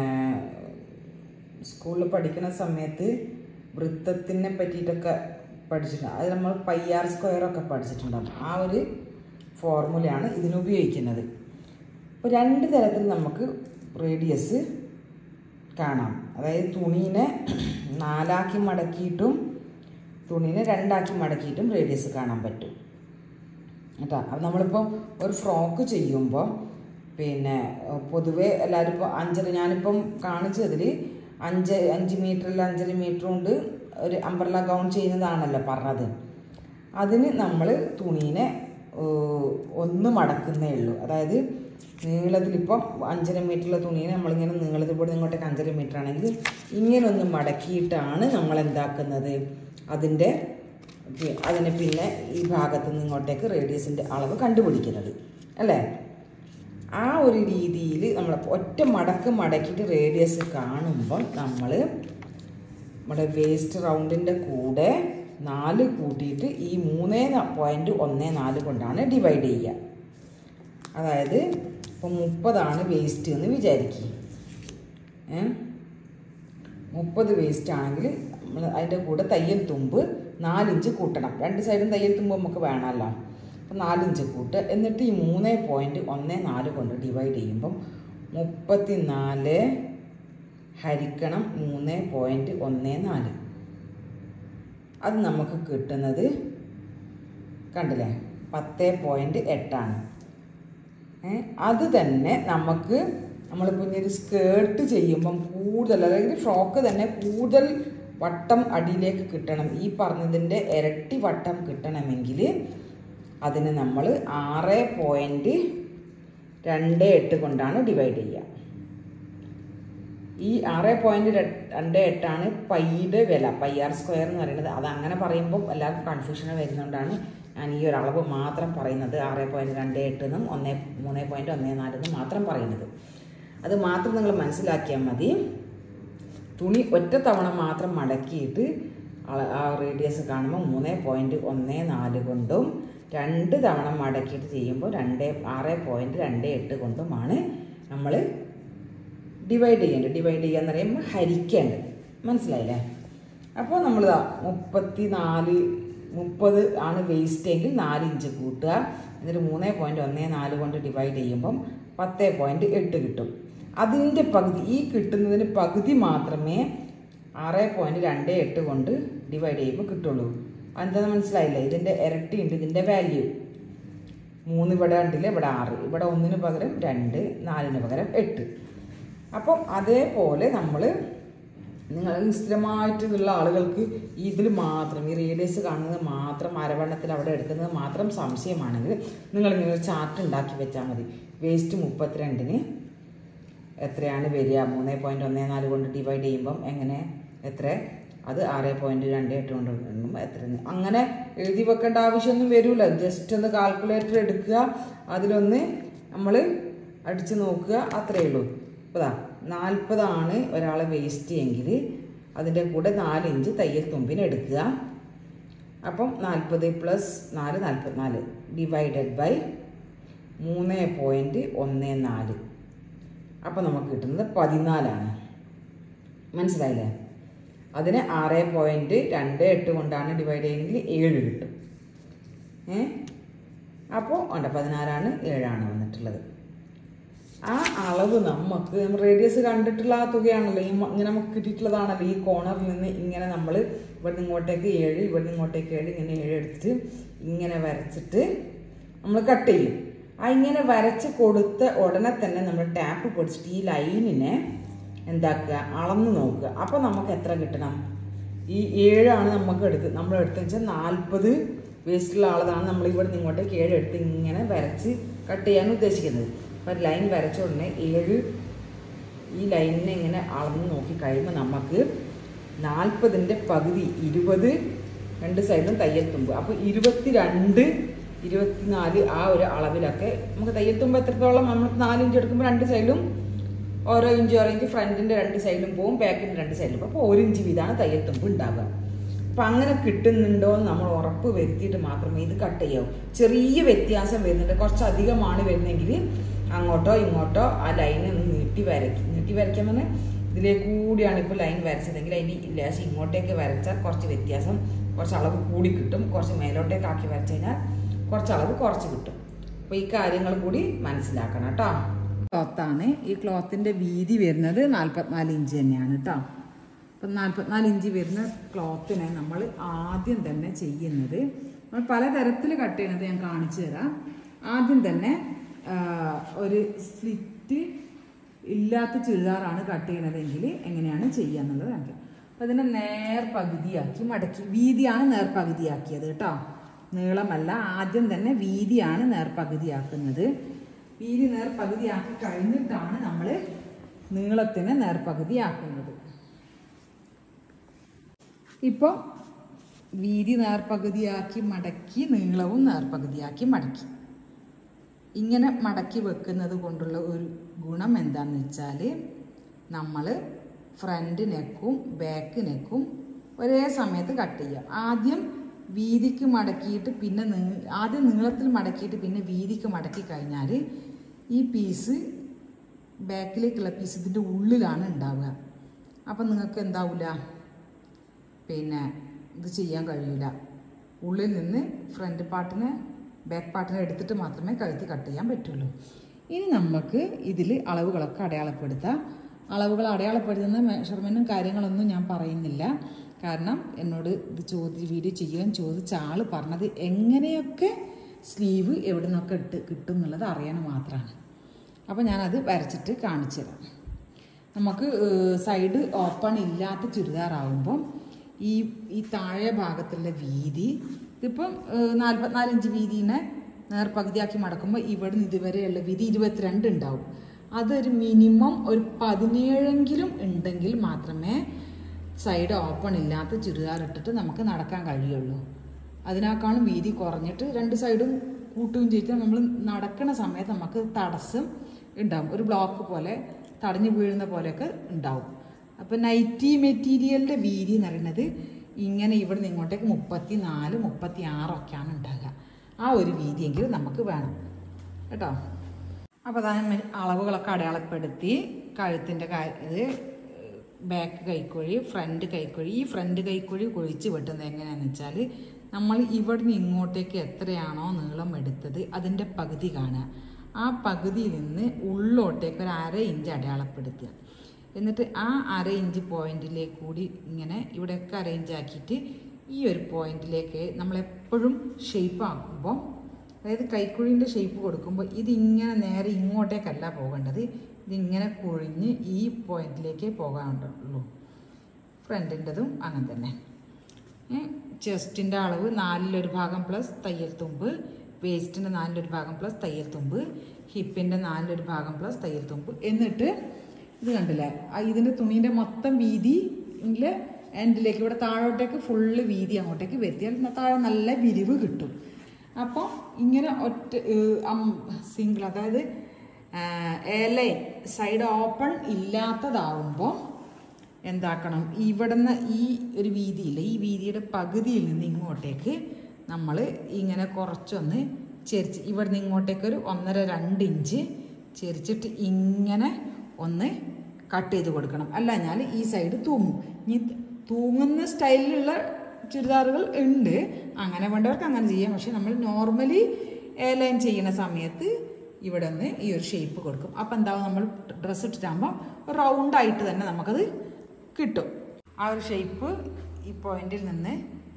സ്കൂളിൽ പഠിക്കുന്ന സമയത്ത് വൃത്തത്തിനെ പറ്റിയിട്ടൊക്കെ പഠിച്ചിട്ടുണ്ട് അത് നമ്മൾ പയ്യാർ സ്ക്വയറൊക്കെ പഠിച്ചിട്ടുണ്ടാകും ആ ഒരു ഫോർമുലയാണ് ഇതിനുപയോഗിക്കുന്നത് അപ്പോൾ രണ്ട് തരത്തിൽ നമുക്ക് റേഡിയസ് കാണാം അതായത് തുണീനെ നാലാക്കി മടക്കിയിട്ടും തുണീനെ രണ്ടാക്കി മടക്കിയിട്ടും റേഡിയസ് കാണാൻ പറ്റും കേട്ടോ അപ്പം നമ്മളിപ്പോൾ ഒരു ഫ്രോക്ക് ചെയ്യുമ്പോൾ പിന്നെ ഏഹ്, പൊതുവേ എല്ലാവരും ഇപ്പോൾ അഞ്ചര ഞാനിപ്പം കാണിച്ചതിൽ അഞ്ച് അഞ്ച് മീറ്ററിൽ അഞ്ചര മീറ്റർ കൊണ്ട് ഒരു അംബ്രല ഗൗൺ ചെയ്യുന്നതാണല്ലോ പറഞ്ഞത് അതിന് നമ്മൾ തുണീനെ ഏഹ്, ഒന്ന് മടക്കുന്നേ ഉള്ളൂ അതായത് നീളത്തിലിപ്പം അഞ്ചര മീറ്ററിലെ തുണീനെ നമ്മളിങ്ങനെ നീളത്തിൽ കൂടെ ഇങ്ങോട്ടേക്ക് അഞ്ചര മീറ്റർ ആണെങ്കിൽ ഇങ്ങനെ ഒന്ന് മടക്കിയിട്ടാണ് നമ്മൾ എന്താക്കുന്നത് അതിൻ്റെ പി- അതിന് പിന്നെ ഈ ഭാഗത്ത് നിന്ന് ഇങ്ങോട്ടേക്ക് റേഡിയസിൻ്റെ അളവ് കണ്ടുപിടിക്കുന്നത് അല്ലേ ആ ഒരു രീതിയിൽ നമ്മൾ ഒറ്റ മടക്ക് മടക്കിയിട്ട് റേഡിയസ് കാണുമ്പോൾ നമ്മൾ നമ്മുടെ വേസ്റ്റ് റൗണ്ടിൻ്റെ കൂടെ നാല് കൂട്ടിയിട്ട് ഈ മൂന്ന് പോയിൻറ്റ് ഒന്ന് നാല് കൊണ്ടാണ് ഡിവൈഡ് ചെയ്യുക അതായത് ഇപ്പം മുപ്പതാണ് വേസ്റ്റ് എന്ന് വിചാരിക്കുക ഏ മുപ്പത് വേസ്റ്റ് ആണെങ്കിൽ നമ്മൾ അതിൻ്റെ കൂടെ തയ്യൽ തുമ്പ് നാലിഞ്ച് കൂട്ടണം രണ്ട് സൈഡും തയ്യൽ തുമ്പ് നമുക്ക് വേണമല്ലോ അപ്പം നാലിഞ്ച് കൂട്ടുക എന്നിട്ട് ഈ മൂന്ന് പോയിൻറ്റ് ഒന്ന് നാല് കൊണ്ട് ഡിവൈഡ് ചെയ്യുമ്പം മുപ്പത്തി നാല് ഹരിക്കണം മൂന്ന് പോയിൻറ്റ് ഒന്ന് നാല് അത് നമുക്ക് കിട്ടുന്നത് കണ്ടില്ലേ പത്ത് പോയിൻറ്റ് എട്ടാണ് ഏ, അത് തന്നെ നമുക്ക് നമ്മളിപ്പോൾ ഇനി ഒരു സ്കേർട്ട് ചെയ്യുമ്പം കൂടുതൽ അതായത് ഫ്രോക്ക് തന്നെ കൂടുതൽ വട്ടം അടിയിലേക്ക് കിട്ടണം ഈ പറഞ്ഞതിൻ്റെ ഇരട്ടി വട്ടം കിട്ടണമെങ്കിൽ അതിന് നമ്മൾ ആറ് പോയിൻറ്റ് രണ്ട് എട്ട് കൊണ്ടാണ് ഡിവൈഡ് ചെയ്യുക ഈ ആറ് പോയിൻറ്റ് രണ്ട് എട്ടാണ് പൈയുടെ വില പൈ ആർ സ്ക്വയർ എന്ന് പറയുന്നത് അത് അങ്ങനെ പറയുമ്പോൾ എല്ലാവർക്കും കൺഫ്യൂഷൻ വരുന്നതുകൊണ്ടാണ് ഞാൻ ഈ ഒരു അളവ് മാത്രം പറയുന്നത് ആറ് പോയിൻറ്റ് രണ്ട് എട്ട് എന്നും ഒന്ന് മൂന്ന് പോയിൻറ്റ് ഒന്ന് നാല് എന്നും മാത്രം പറയുന്നത് അത് മാത്രം നിങ്ങൾ മനസ്സിലാക്കിയാൽ മതി തുണി ഒറ്റ തവണ മാത്രം മടക്കിയിട്ട് അള- ആ റേഡിയസ് കാണുമ്പോൾ മൂന്ന് പോയിൻറ്റ് ഒന്ന് നാല് കൊണ്ടും രണ്ട് തവണ മടക്കിയിട്ട് ചെയ്യുമ്പോൾ രണ്ട് ആറ് പോയിൻറ്റ് രണ്ട് എട്ട് കൊണ്ടുമാണ് നമ്മൾ ഡിവൈഡ് ചെയ്യേണ്ടത് ഡിവൈഡ് ചെയ്യുക എന്ന് പറയുമ്പോൾ ഹരിക്കേണ്ടത് മനസ്സിലായില്ലേ അപ്പോൾ നമ്മൾ മുപ്പത്തി നാല് മുപ്പത് ആണ് വേസ്റ്റ് എങ്കിൽ നാല് ഇഞ്ച് കൂട്ടുക എന്നിട്ട് മൂന്ന് പോയിൻറ്റ് ഒന്ന് നാല് കൊണ്ട് ഡിവൈഡ് ചെയ്യുമ്പം പത്ത് പോയിൻറ്റ് എട്ട് കിട്ടും അതിൻ്റെ പകുതി ഈ കിട്ടുന്നതിന് പകുതി മാത്രമേ ആറ് പോയിൻറ്റ് രണ്ട് എട്ട് കൊണ്ട് ഡിവൈഡ് ചെയ്യുമ്പോൾ കിട്ടുള്ളൂ എന്താണെന്ന് മനസ്സിലായില്ലേ ഇതിൻ്റെ ഇരട്ടി ഉണ്ട് ഇതിൻ്റെ വാല്യൂ മൂന്ന് ഇവിടെ ഉണ്ടില്ല ഇവിടെ ആറ് ഇവിടെ ഒന്നിന് പകരം രണ്ട് നാലിന് പകരം എട്ട് അപ്പം അതേപോലെ നമ്മൾ നിങ്ങൾ സ്ഥിരമായിട്ടുള്ള ആളുകൾക്ക് ഇതിൽ മാത്രം ഈ റേഡിയസ് കാണുന്നത് മാത്രം അരവണ്ണത്തിൽ അവിടെ എടുക്കുന്നത് മാത്രം സംശയമാണെങ്കിൽ നിങ്ങൾ ഇങ്ങനെ ഒരു ചാർട്ട് ഉണ്ടാക്കി വെച്ചാൽ മതി വേസ്റ്റ് മുപ്പത്തിരണ്ടിന് എത്രയാണ് വരിക മൂന്ന് പോയിൻറ്റ് ഒന്ന് നാല് കൊണ്ട് ഡിവൈഡ് ചെയ്യുമ്പം എങ്ങനെ എത്ര അത് ആറ് പോയിൻറ്റ് രണ്ട് എട്ട് കൊണ്ട് എണ്ണുമ്പോൾ എത്ര അങ്ങനെ എഴുതി വെക്കേണ്ട ആവശ്യമൊന്നും വരില്ല ജസ്റ്റ് ഒന്ന് കാൽക്കുലേറ്റർ എടുക്കുക അതിലൊന്ന് നമ്മൾ അടിച്ച് നോക്കുക അത്രയേ ഉള്ളൂ ഇപ്പോൾ ദാ നാൽപ്പതാണ് ഒരാളെ വേസ്റ്റ് എങ്കിൽ അതിൻ്റെ കൂടെ നാല് ഇഞ്ച് തയ്യൽ തുമ്പിന് എടുക്കുക അപ്പം നാൽപ്പത് പ്ലസ് നാല് നാൽപ്പത്തിനാല് ഡിവൈഡഡ് ബൈ മൂന്ന് പോയിൻറ്റ് ഒന്ന് നാല് അപ്പോൾ നമുക്ക് കിട്ടുന്നത് പതിനാലാണ് മനസ്സിലായില്ലേ അതിന് ആറ് പോയിൻറ്റ് രണ്ട് എട്ട് കൊണ്ടാണ് ഡിവൈഡ് ചെയ്യുന്നതെങ്കിൽ ഏഴ് കിട്ടും ഏ അപ്പോൾ ഉണ്ട് പതിനാലാണ് ഏഴാണ് വന്നിട്ടുള്ളത് ആ അളവ് നമുക്ക് റേഡിയസ് കണ്ടിട്ടുള്ള ആ തുകയാണല്ലോ ഈ മ- ഇങ്ങനെ നമുക്ക് കിട്ടിയിട്ടുള്ളതാണല്ലോ ഈ കോണറിൽ നിന്ന് ഇങ്ങനെ നമ്മൾ ഇവിടെ ഇങ്ങോട്ടേക്ക് ഏഴ് ഇവിടെ ഇങ്ങോട്ടേക്ക് ഏഴ് ഇങ്ങനെ ഏഴ് എടുത്തിട്ട് ഇങ്ങനെ വരച്ചിട്ട് നമ്മൾ കട്ട് ചെയ്യും ആ ഇങ്ങനെ വരച്ച് കൊടുത്ത ഉടനെ തന്നെ നമ്മൾ ടാപ്പ് പിടിച്ചിട്ട് ഈ ലൈനിനെ എന്താക്കുക അളന്ന് നോക്കുക അപ്പോൾ നമുക്ക് എത്ര കിട്ടണം ഈ ഏഴാണ് നമുക്ക് എടുത്ത് നമ്മൾ എടുത്തെന്ന് വെച്ചാൽ നാൽപ്പത് വേസ്റ്റുള്ള ആളതാണ് നമ്മൾ ഇവിടെ നിന്ന് ഇങ്ങോട്ടേക്ക് ഏഴ് എടുത്ത് ഇങ്ങനെ വരച്ച് കട്ട് ചെയ്യാൻ ഉദ്ദേശിക്കുന്നത് അപ്പോൾ ലൈൻ വരച്ച ഉടനെ ഏഴ് ഈ ലൈനിനെ ഇങ്ങനെ അളന്ന് നോക്കി കഴിയുമ്പോൾ നമുക്ക് നാൽപ്പതിൻ്റെ പകുതി ഇരുപത് രണ്ട് സൈഡിലും തയ്യൽ തുമ്പ് അപ്പോൾ ഇരുപത്തി രണ്ട് ഇരുപത്തിനാല് ആ ഒരു അളവിലൊക്കെ നമുക്ക് തയ്യൽ തുമ്പ് എത്രത്തോളം നമ്മൾ നാല് ഇഞ്ച് എടുക്കുമ്പോൾ രണ്ട് സൈഡിലും ഓരോ ഇഞ്ച് ഓരോ ഇഞ്ച് ഫ്രണ്ടിൻ്റെ രണ്ട് സൈഡിലും പോവും ബാക്കിൻ്റെ രണ്ട് സൈഡിലും അപ്പോൾ ഒരു ഇഞ്ച് വീതമാണ് തയ്യൽ തുമ്പ് ഉണ്ടാവുക അപ്പം അങ്ങനെ കിട്ടുന്നുണ്ടോ എന്ന് നമ്മൾ ഉറപ്പ് വരുത്തിയിട്ട് മാത്രമേ ഇത് കട്ട് ചെയ്യാവൂ ചെറിയ വ്യത്യാസം വരുന്നുണ്ട് കുറച്ച് അധികമാണ് വരുന്നതെങ്കിൽ അങ്ങോട്ടോ ഇങ്ങോട്ടോ ആ ലൈനെ ഒന്ന് നീട്ടി വരയ്ക്കും നീട്ടി വരയ്ക്കാൻ പറഞ്ഞാൽ ഇതിലേ കൂടിയാണ് ഇപ്പോൾ ലൈൻ വരച്ചതെങ്കിൽ അതിന് ലേശം ഇങ്ങോട്ടേക്ക് വരച്ചാൽ കുറച്ച് വ്യത്യാസം കുറച്ച് അളവ് കൂടി കിട്ടും കുറച്ച് മേലോട്ടേക്ക് ആക്കി വരച്ച് കഴിഞ്ഞാൽ കുറച്ച് അളവ് കുറച്ച് കിട്ടും അപ്പോൾ ഈ കാര്യങ്ങൾ കൂടി മനസ്സിലാക്കണം കേട്ടോ ക്ലോത്താണ് ഈ ക്ലോത്തിൻ്റെ വീതി വരുന്നത് നാൽപ്പത്തിനാല് ഇഞ്ച് തന്നെയാണ് കേട്ടോ അപ്പം നാൽപ്പത്തിനാല് ഇഞ്ച് വരുന്ന ക്ലോത്തിനെ നമ്മൾ ആദ്യം തന്നെ ചെയ്യുന്നത് നമ്മൾ പലതരത്തിൽ കട്ട് ചെയ്യണത് ഞാൻ കാണിച്ചു തരാം ആദ്യം തന്നെ ആ, ഒരു സ്ലിറ്റ് ഇല്ലാത്ത ചുരിദാറാണ് കട്ട് ചെയ്യണതെങ്കിൽ എങ്ങനെയാണ് ചെയ്യുക എന്നുള്ളത് കാണിക്കാം അപ്പം അതിനെ നേർ പകുതിയാക്കി മടക്കി വീതിയാണ് നേർ പകുതിയാക്കിയത് കേട്ടോ നീളമല്ല ആദ്യം തന്നെ വീതിയാണ് നേർ പകുതിയാക്കുന്നത് വീതി നേർ പകുതിയാക്കി കഴിഞ്ഞിട്ടാണ് നമ്മൾ നീളത്തിന് നേർ പകുതിയാക്കുന്നത് ഇപ്പോൾ വീതി നേർ പകുതിയാക്കി മടക്കി നീളവും നേർ പകുതിയാക്കി മടക്കി ഇങ്ങനെ മടക്കി വെക്കുന്നത് കൊണ്ടുള്ള ഒരു ഗുണം എന്താണെന്ന് വെച്ചാൽ നമ്മൾ ഫ്രണ്ട് നെക്കും ബാക്ക് നെക്കും ഒരേ സമയത്ത് കട്ട് ചെയ്യാം ആദ്യം വീതിക്ക് മടക്കിയിട്ട് പിന്നെ നീ ആദ്യം നീളത്തിൽ മടക്കിയിട്ട് പിന്നെ വീതിക്ക് മടക്കി കഴിഞ്ഞാൽ ഈ പീസ് ബാക്കിലേക്കുള്ള പീസ് ഇതിൻ്റെ ഉള്ളിലാണ് ഉണ്ടാവുക അപ്പം നിങ്ങൾക്ക് എന്താവില്ല പിന്നെ ഇത് ചെയ്യാൻ കഴിയില്ല ഉള്ളിൽ നിന്ന് ഫ്രണ്ട് പാർട്ടിനെ ബാക്ക് പാർട്ടിനെ എടുത്തിട്ട് മാത്രമേ കഴുത്ത് കട്ട് ചെയ്യാൻ പറ്റുള്ളൂ ഇനി നമുക്ക് ഇതിൽ അളവുകളൊക്കെ അടയാളപ്പെടുത്താം അളവുകൾ അടയാളപ്പെടുത്തുന്ന മെഷർമെൻറ്റും കാര്യങ്ങളൊന്നും ഞാൻ പറയുന്നില്ല കാരണം എന്നോട് ഇത് ചോദി വീഡിയോ ചെയ്യാൻ ചോദിച്ച ആൾ പറഞ്ഞത് എങ്ങനെയൊക്കെ സ്ലീവ് എവിടെ നിന്നൊക്കെ ഇട്ട് കിട്ടും എന്നുള്ളത് അറിയാൻ മാത്രമാണ് അപ്പോൾ ഞാനത് വരച്ചിട്ട് കാണിച്ചു തരാം നമുക്ക് സൈഡ് ഓപ്പൺ ഇല്ലാത്ത ചുരിദാറാവുമ്പം ഈ ഈ താഴെ ഭാഗത്തുള്ള വീതി ഇതിപ്പം നാൽപ്പത്തിനാല് ഇഞ്ച് വീതിനെ നേർപകുതിയാക്കി മടക്കുമ്പോൾ ഇവിടെ നിന്ന് ഇതുവരെയുള്ള വീതി ഇരുപത്തിരണ്ട് ഉണ്ടാവും അതൊരു മിനിമം ഒരു പതിനേഴെങ്കിലും ഉണ്ടെങ്കിൽ മാത്രമേ സൈഡ് ഓപ്പൺ ഇല്ലാത്ത ചുരിദാർ ഇട്ടിട്ട് നമുക്ക് നടക്കാൻ കഴിയുള്ളൂ അതിനേക്കാളും വീതി കുറഞ്ഞിട്ട് രണ്ട് സൈഡും കൂട്ടുകയും ചെയ്തിട്ട് നമ്മൾ നടക്കുന്ന സമയത്ത് നമുക്ക് തടസ്സം ഉണ്ടാവും ഒരു ബ്ലോക്ക് പോലെ തടഞ്ഞു വീഴുന്ന പോലെയൊക്കെ ഉണ്ടാവും അപ്പം നൈറ്റി മെറ്റീരിയലിൻ്റെ വീതി എന്ന് പറയുന്നത് ഇങ്ങനെ ഇവിടെ നിന്ന് ഇങ്ങോട്ടേക്ക് മുപ്പത്തി നാല് മുപ്പത്തി ആറൊക്കെയാണ് ഉണ്ടാകുക ആ ഒരു വീതിയെങ്കിലും നമുക്ക് വേണം കേട്ടോ അപ്പോൾ അതാ ഞാൻ അളവുകളൊക്കെ അടയാളപ്പെടുത്തി കഴുത്തിൻ്റെ ഇത് ബാക്ക് കൈക്കുഴി ഫ്രണ്ട് കൈക്കുഴി ഈ ഫ്രണ്ട് കൈക്കുഴി കുഴിച്ച് വെട്ടുന്നത് എങ്ങനെയാണെന്ന് വെച്ചാൽ നമ്മൾ ഇവിടുന്ന് ഇങ്ങോട്ടേക്ക് എത്രയാണോ നീളം എടുത്തത് അതിൻ്റെ പകുതി കാണുക ആ പകുതിയിൽ നിന്ന് ഉള്ളോട്ടേക്ക് ഒരു അര ഇഞ്ച് അടയാളപ്പെടുത്തുക എന്നിട്ട് ആ അര ഇഞ്ച് പോയിന്റിലേക്ക് കൂടി ഇങ്ങനെ ഇവിടെയൊക്കെ അറേഞ്ച് ആക്കിയിട്ട് ഈ ഒരു പോയിന്റിലേക്ക് നമ്മളെപ്പോഴും ഷേപ്പ് ആക്കുമ്പോൾ അതായത് കൈക്കുഴിൻ്റെ ഷേപ്പ് കൊടുക്കുമ്പോൾ ഇതിങ്ങനെ നേരെ ഇങ്ങോട്ടേക്കല്ല പോകേണ്ടത് ഇതിങ്ങനെ കുഴിഞ്ഞ് ഈ പോയിന്റിലേക്ക് പോകാനുള്ളൂ ഫ്രണ്ടിൻ്റെതും അങ്ങനെ തന്നെ ചെസ്റ്റിൻ്റെ അളവ് നാലിലൊരു ഭാഗം പ്ലസ് തയ്യൽ തുമ്പ് വേസ്റ്റിൻ്റെ നാലിലൊരു ഭാഗം പ്ലസ് തയ്യൽ തുമ്പ് ഹിപ്പിൻ്റെ നാലിലൊരു ഭാഗം പ്ലസ് തയ്യൽ തുമ്പ് എന്നിട്ട് ഇത് കണ്ടില്ലേ ആ ഇതിൻ്റെ തുണീൻ്റെ മൊത്തം വീതി എൻഡിലേക്ക് ഇവിടെ താഴോട്ടേക്ക് ഫുള്ള് വീതി അങ്ങോട്ടേക്ക് വരുത്തിയാൽ താഴെ നല്ല വിരിവ് കിട്ടും അപ്പോൾ ഇങ്ങനെ ഒറ്റ സിംഗിൾ അതായത് എലൈൻ സൈഡ് ഓപ്പൺ ഇല്ലാത്തതാവുമ്പോൾ എന്താക്കണം ഇവിടുന്ന് ഈ ഒരു വീതിയില്ല ഈ വീതിയുടെ പകുതിയിൽ നിന്ന് ഇങ്ങോട്ടേക്ക് നമ്മൾ ഇങ്ങനെ കുറച്ചൊന്ന് ചെരിച്ച് ഇവിടുന്ന് ഇങ്ങോട്ടേക്ക് ഒരു ഒന്നര രണ്ട് ഇഞ്ച് ചെരിച്ചിട്ട് ഇങ്ങനെ ഒന്ന് കട്ട് ചെയ്ത് കൊടുക്കണം അല്ല ഞാൻ ഈ സൈഡ് തൂങ്ങും ഇനി തൂങ്ങുന്ന സ്റ്റൈലിലുള്ള ചുരിദാറുകൾ ഉണ്ട് അങ്ങനെ വേണ്ടവർക്ക് അങ്ങനെ ചെയ്യാം പക്ഷെ നമ്മൾ നോർമലി എയർലൈൻ ചെയ്യുന്ന സമയത്ത് ഇവിടെ ഒന്ന് ഈ ഒരു ഷേപ്പ് കൊടുക്കും അപ്പം എന്താവും നമ്മൾ ഡ്രസ്സ് ഇട്ടിട്ടാകുമ്പോൾ റൗണ്ടായിട്ട് തന്നെ നമുക്കത് കിട്ടും ആ ഒരു ഷേപ്പ് ഈ പോയിന്റിൽ നിന്ന്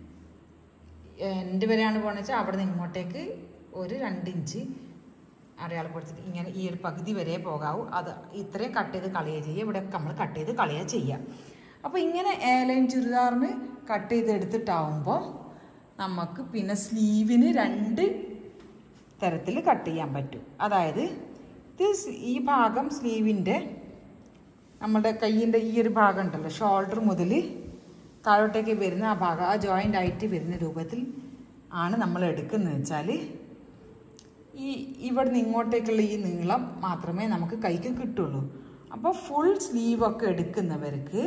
എൻ്റെ വരെയാണ് പോകണമെന്ന് വെച്ചാൽ അവിടെ നിന്ന് ഇങ്ങോട്ടേക്ക് ഒരു രണ്ട് ഇഞ്ച് അടയാളപ്പെടുത്തിട്ട് ഇങ്ങനെ ഈ ഒരു പകുതി വരെ പോകാവൂ അത് ഇത്രയും കട്ട് ചെയ്ത് കളയുക ചെയ്യുക ഇവിടെയൊക്കെ നമ്മൾ കട്ട് ചെയ്ത് കളയുക ചെയ്യാം അപ്പോൾ ഇങ്ങനെ എയർലൈൻ ചുരിദാറിന് കട്ട് ചെയ്ത് എടുത്തിട്ടാവുമ്പോൾ നമുക്ക് പിന്നെ സ്ലീവിന് രണ്ട് തരത്തിൽ കട്ട് ചെയ്യാൻ പറ്റും അതായത് ഇത് ഈ ഭാഗം സ്ലീവിൻ്റെ നമ്മുടെ കയ്യിൻ്റെ ഈ ഒരു ഭാഗം ഉണ്ടല്ലോ ഷോൾഡർ മുതൽ താഴോട്ടേക്ക് വരുന്ന ആ ഭാഗം ആ ജോയിൻ്റ് ആയിട്ട് വരുന്ന രൂപത്തിൽ ആണ് നമ്മൾ എടുക്കുന്നത് വെച്ചാൽ ഈ ഇവിടുന്ന് ഇങ്ങോട്ടേക്കുള്ള ഈ നീളം മാത്രമേ നമുക്ക് കൈക്ക് കിട്ടുള്ളൂ അപ്പോൾ ഫുൾ സ്ലീവൊക്കെ എടുക്കുന്നവർക്ക്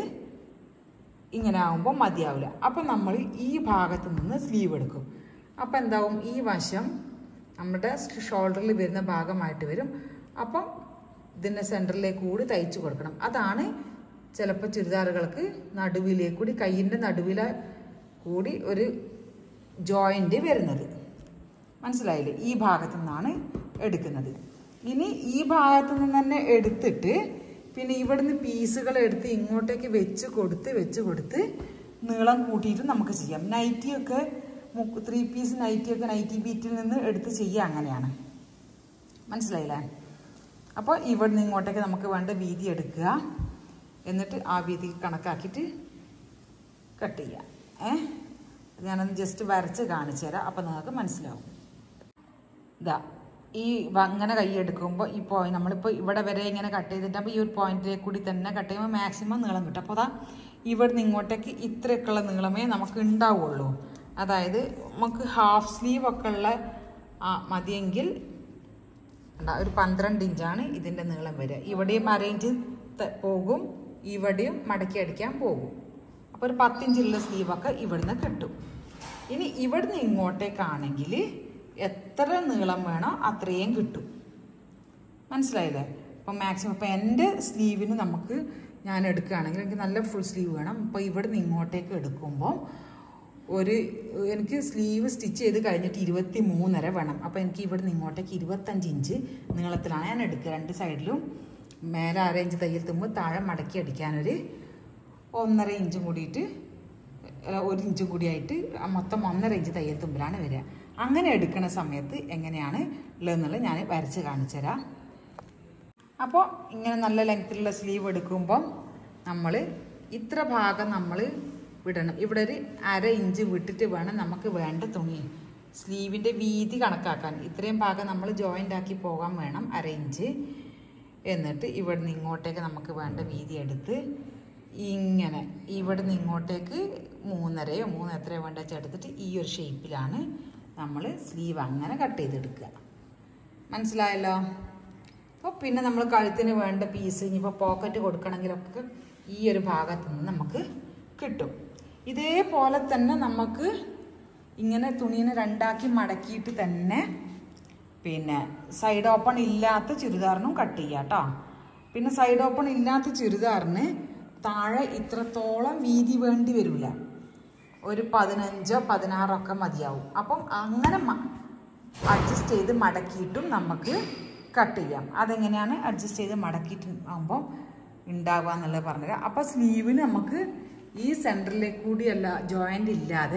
ഇങ്ങനെ ആകുമ്പോൾ മതിയാവില്ല അപ്പം നമ്മൾ ഈ ഭാഗത്ത് നിന്ന് സ്ലീവ് എടുക്കും അപ്പം എന്താവും ഈ വശം നമ്മുടെ ഷോൾഡറിൽ വരുന്ന ഭാഗമായിട്ട് വരും അപ്പം ഇതിൻ്റെ സെൻറ്ററിലേക്ക് കൂടി തയ്ച്ചു കൊടുക്കണം അതാണ് ചിലപ്പോൾ ചുരിദാറുകൾക്ക് നടുവിലേക്ക് കൂടി കയ്യിൻ്റെ നടുവില കൂടി ഒരു ജോയിൻ്റ് വരുന്നത് മനസ്സിലായില്ലേ ഈ ഭാഗത്തു നിന്നാണ് എടുക്കുന്നത് ഇനി ഈ ഭാഗത്തു നിന്ന് തന്നെ എടുത്തിട്ട് പിന്നെ ഇവിടുന്ന് പീസുകൾ എടുത്ത് ഇങ്ങോട്ടേക്ക് വെച്ച് കൊടുത്ത് വെച്ച് കൊടുത്ത് നീളം കൂട്ടിയിട്ട് നമുക്ക് ചെയ്യാം നൈറ്റിയൊക്കെ ത്രീ പീസ് നൈറ്റിയൊക്കെ നൈറ്റി ബീറ്റിൽ നിന്ന് എടുത്ത് ചെയ്യുക അങ്ങനെയാണ് മനസ്സിലായില്ലേ അപ്പോൾ ഇവിടുന്ന് ഇങ്ങോട്ടേക്ക് നമുക്ക് വേണ്ട വീതി എടുക്കുക എന്നിട്ട് ആ വീതി കണക്കാക്കിയിട്ട് കട്ട് ചെയ്യാം ഏ ഞാനൊന്ന് ജസ്റ്റ് വരച്ച് കാണിച്ചു തരാം അപ്പോൾ നിങ്ങൾക്ക് മനസ്സിലാവും ഇതാ ഈ അങ്ങനെ കൈ എടുക്കുമ്പോൾ ഈ പോയിന്റ് നമ്മളിപ്പോൾ ഇവിടെ വരെ ഇങ്ങനെ കട്ട് ചെയ്തിട്ട് അപ്പോൾ ഈ ഒരു പോയിന്റിലേക്ക് കൂടി തന്നെ കട്ട് ചെയ്യുമ്പോൾ മാക്സിമം നീളം കിട്ടും അപ്പോൾ അതാ ഇവിടുന്ന് ഇങ്ങോട്ടേക്ക് ഇത്രയൊക്കെയുള്ള നീളമേ നമുക്ക് ഉണ്ടാവുള്ളൂ അതായത് നമുക്ക് ഹാഫ് സ്ലീവ് ഒക്കെ ഉള്ള ആ മതിയെങ്കിൽ ഉണ്ടാ ഒരു പന്ത്രണ്ട് ഇഞ്ചാണ് ഇതിൻ്റെ നീളം വരിക ഇവിടെയും അരയിഞ്ച് പോകും ഇവിടെയും മടക്കി അടിക്കാൻ പോകും അപ്പോൾ ഒരു പത്തിഞ്ചുള്ള സ്ലീവൊക്കെ ഇവിടുന്ന് കിട്ടും ഇനി ഇവിടുന്ന് ഇങ്ങോട്ടേക്കാണെങ്കിൽ എത്ര നീളം വേണോ അത്രയും കിട്ടും മനസ്സിലായില്ലേ അപ്പം മാക്സിമം ഇപ്പം എൻ്റെ സ്ലീവിന് നമുക്ക് ഞാൻ എടുക്കുകയാണെങ്കിൽ എനിക്ക് നല്ല ഫുൾ സ്ലീവ് വേണം അപ്പോൾ ഇവിടുന്ന് ഇങ്ങോട്ടേക്ക് എടുക്കുമ്പോൾ ഒരു എനിക്ക് സ്ലീവ് സ്റ്റിച്ച് ചെയ്ത് കഴിഞ്ഞിട്ട് ഇരുപത്തി മൂന്നര വേണം അപ്പോൾ എനിക്ക് ഇവിടുന്ന് ഇങ്ങോട്ടേക്ക് ഇരുപത്തഞ്ച് ഇഞ്ച് നീളത്തിലാണ് ഞാൻ എടുക്കുക രണ്ട് സൈഡിലും മേലെ അര ഇഞ്ച് തയ്യൽ തുമ്പ് താഴെ മടക്കി അടിക്കാനൊരു ഒന്നര ഇഞ്ചും കൂടിയിട്ട് ഒരു ഇഞ്ചും കൂടിയായിട്ട് മൊത്തം ഒന്നര ഇഞ്ച് തയ്യൽ തുമ്പിലാണ് വരിക അങ്ങനെ എടുക്കുന്ന സമയത്ത് എങ്ങനെയാണ് ഉള്ളതെന്നുള്ളത് ഞാൻ വരച്ച് കാണിച്ചു തരാം അപ്പോൾ ഇങ്ങനെ നല്ല ലെങ്ത്തിലുള്ള സ്ലീവ് എടുക്കുമ്പം നമ്മൾ ഇത്ര ഭാഗം നമ്മൾ വിടണം ഇവിടെ ഒരു അര ഇഞ്ച് വിട്ടിട്ട് വേണം നമുക്ക് വേണ്ട തുണി സ്ലീവിൻ്റെ വീതി കണക്കാക്കാൻ ഇത്രയും ഭാഗം നമ്മൾ ജോയിൻ്റ് ആക്കി പോകാൻ വേണം അര ഇഞ്ച് എന്നിട്ട് ഇവിടുന്ന് ഇങ്ങോട്ടേക്ക് നമുക്ക് വേണ്ട വീതി എടുത്ത് ഇങ്ങനെ ഇവിടുന്ന് ഇങ്ങോട്ടേക്ക് മൂന്നരയോ മൂന്ന് എത്രയോ വേണ്ട വെച്ചാൽ എടുത്തിട്ട് ഈ ഒരു ഷേപ്പിലാണ് നമ്മൾ സ്ലീവ് അങ്ങനെ കട്ട് ചെയ്തെടുക്കുക മനസ്സിലായല്ലോ അപ്പോൾ പിന്നെ നമ്മൾ കഴുത്തിന് വേണ്ട പീസ് ഇനിയിപ്പോൾ പോക്കറ്റ് കൊടുക്കണമെങ്കിലൊക്കെ ഈ ഒരു ഭാഗത്ത് നിന്ന് നമുക്ക് കിട്ടും ഇതേപോലെ തന്നെ നമുക്ക് ഇങ്ങനെ തുണീനെ രണ്ടാക്കി മടക്കിയിട്ട് തന്നെ പിന്നെ സൈഡ് ഓപ്പൺ ഇല്ലാത്ത ചുരിദാറിനും കട്ട് ചെയ്യാം കേട്ടോ പിന്നെ സൈഡ് ഓപ്പൺ ഇല്ലാത്ത ചുരിദാറിന് താഴെ ഇത്രത്തോളം വീതി വേണ്ടി വരില്ല ഒരു പതിനഞ്ചോ പതിനാറോ ഒക്കെ മതിയാവും അപ്പം അങ്ങനെ അഡ്ജസ്റ്റ് ചെയ്ത് മടക്കിയിട്ടും നമുക്ക് കട്ട് ചെയ്യാം അതെങ്ങനെയാണ് അഡ്ജസ്റ്റ് ചെയ്ത് മടക്കിയിട്ട് ആകുമ്പോൾ ഉണ്ടാവുക എന്നുള്ളത് പറഞ്ഞുതരാം അപ്പോൾ സ്ലീവിന് നമുക്ക് ഈ സെൻറ്ററിലേക്ക് കൂടിയല്ല ജോയിൻ്റ് ഇല്ലാതെ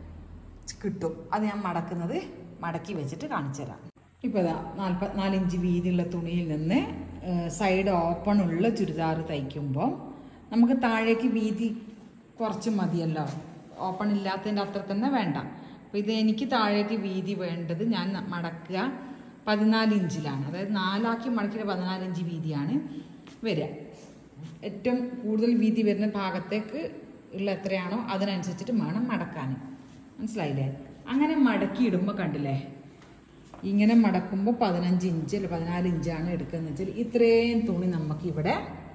കിട്ടും അത് ഞാൻ മടക്കുന്നത് മടക്കി വെച്ചിട്ട് കാണിച്ചു തരാം ഇപ്പോൾ ഇതാ നാൽപ്പത്തിനാല് ഇഞ്ച് വീതിയുള്ള തുണിയിൽ നിന്ന് സൈഡ് ഓപ്പൺ ഉള്ള ചുരിദാർ തയ്ക്കുമ്പോൾ നമുക്ക് താഴേക്ക് വീതി കുറച്ച് മതിയല്ലോ ഓപ്പൺ ഇല്ലാത്തതിൻ്റെ അത്ര തന്നെ വേണ്ട അപ്പോൾ ഇത് എനിക്ക് താഴേക്ക് വീതി വേണ്ടത് ഞാൻ മടക്കുക പതിനാല് ഇഞ്ചിലാണ് അതായത് നാലാക്കി മടക്കിയ പതിനാല് ഇഞ്ച് വീതിയാണ് വരിക ഏറ്റവും കൂടുതൽ വീതി വരുന്ന ഭാഗത്തേക്ക് ഉള്ള എത്രയാണോ അതിനനുസരിച്ചിട്ട് വേണം മടക്കാൻ മനസ്സിലായില്ലേ അങ്ങനെ മടക്കി ഇടുമ്പോൾ കണ്ടില്ലേ ഇങ്ങനെ മടക്കുമ്പോൾ പതിനഞ്ച് ഇഞ്ച് അല്ല പതിനാല് ഇഞ്ചാണ് എടുക്കുന്നത് വെച്ചാൽ ഇത്രയും തുണി നമുക്കിവിടെ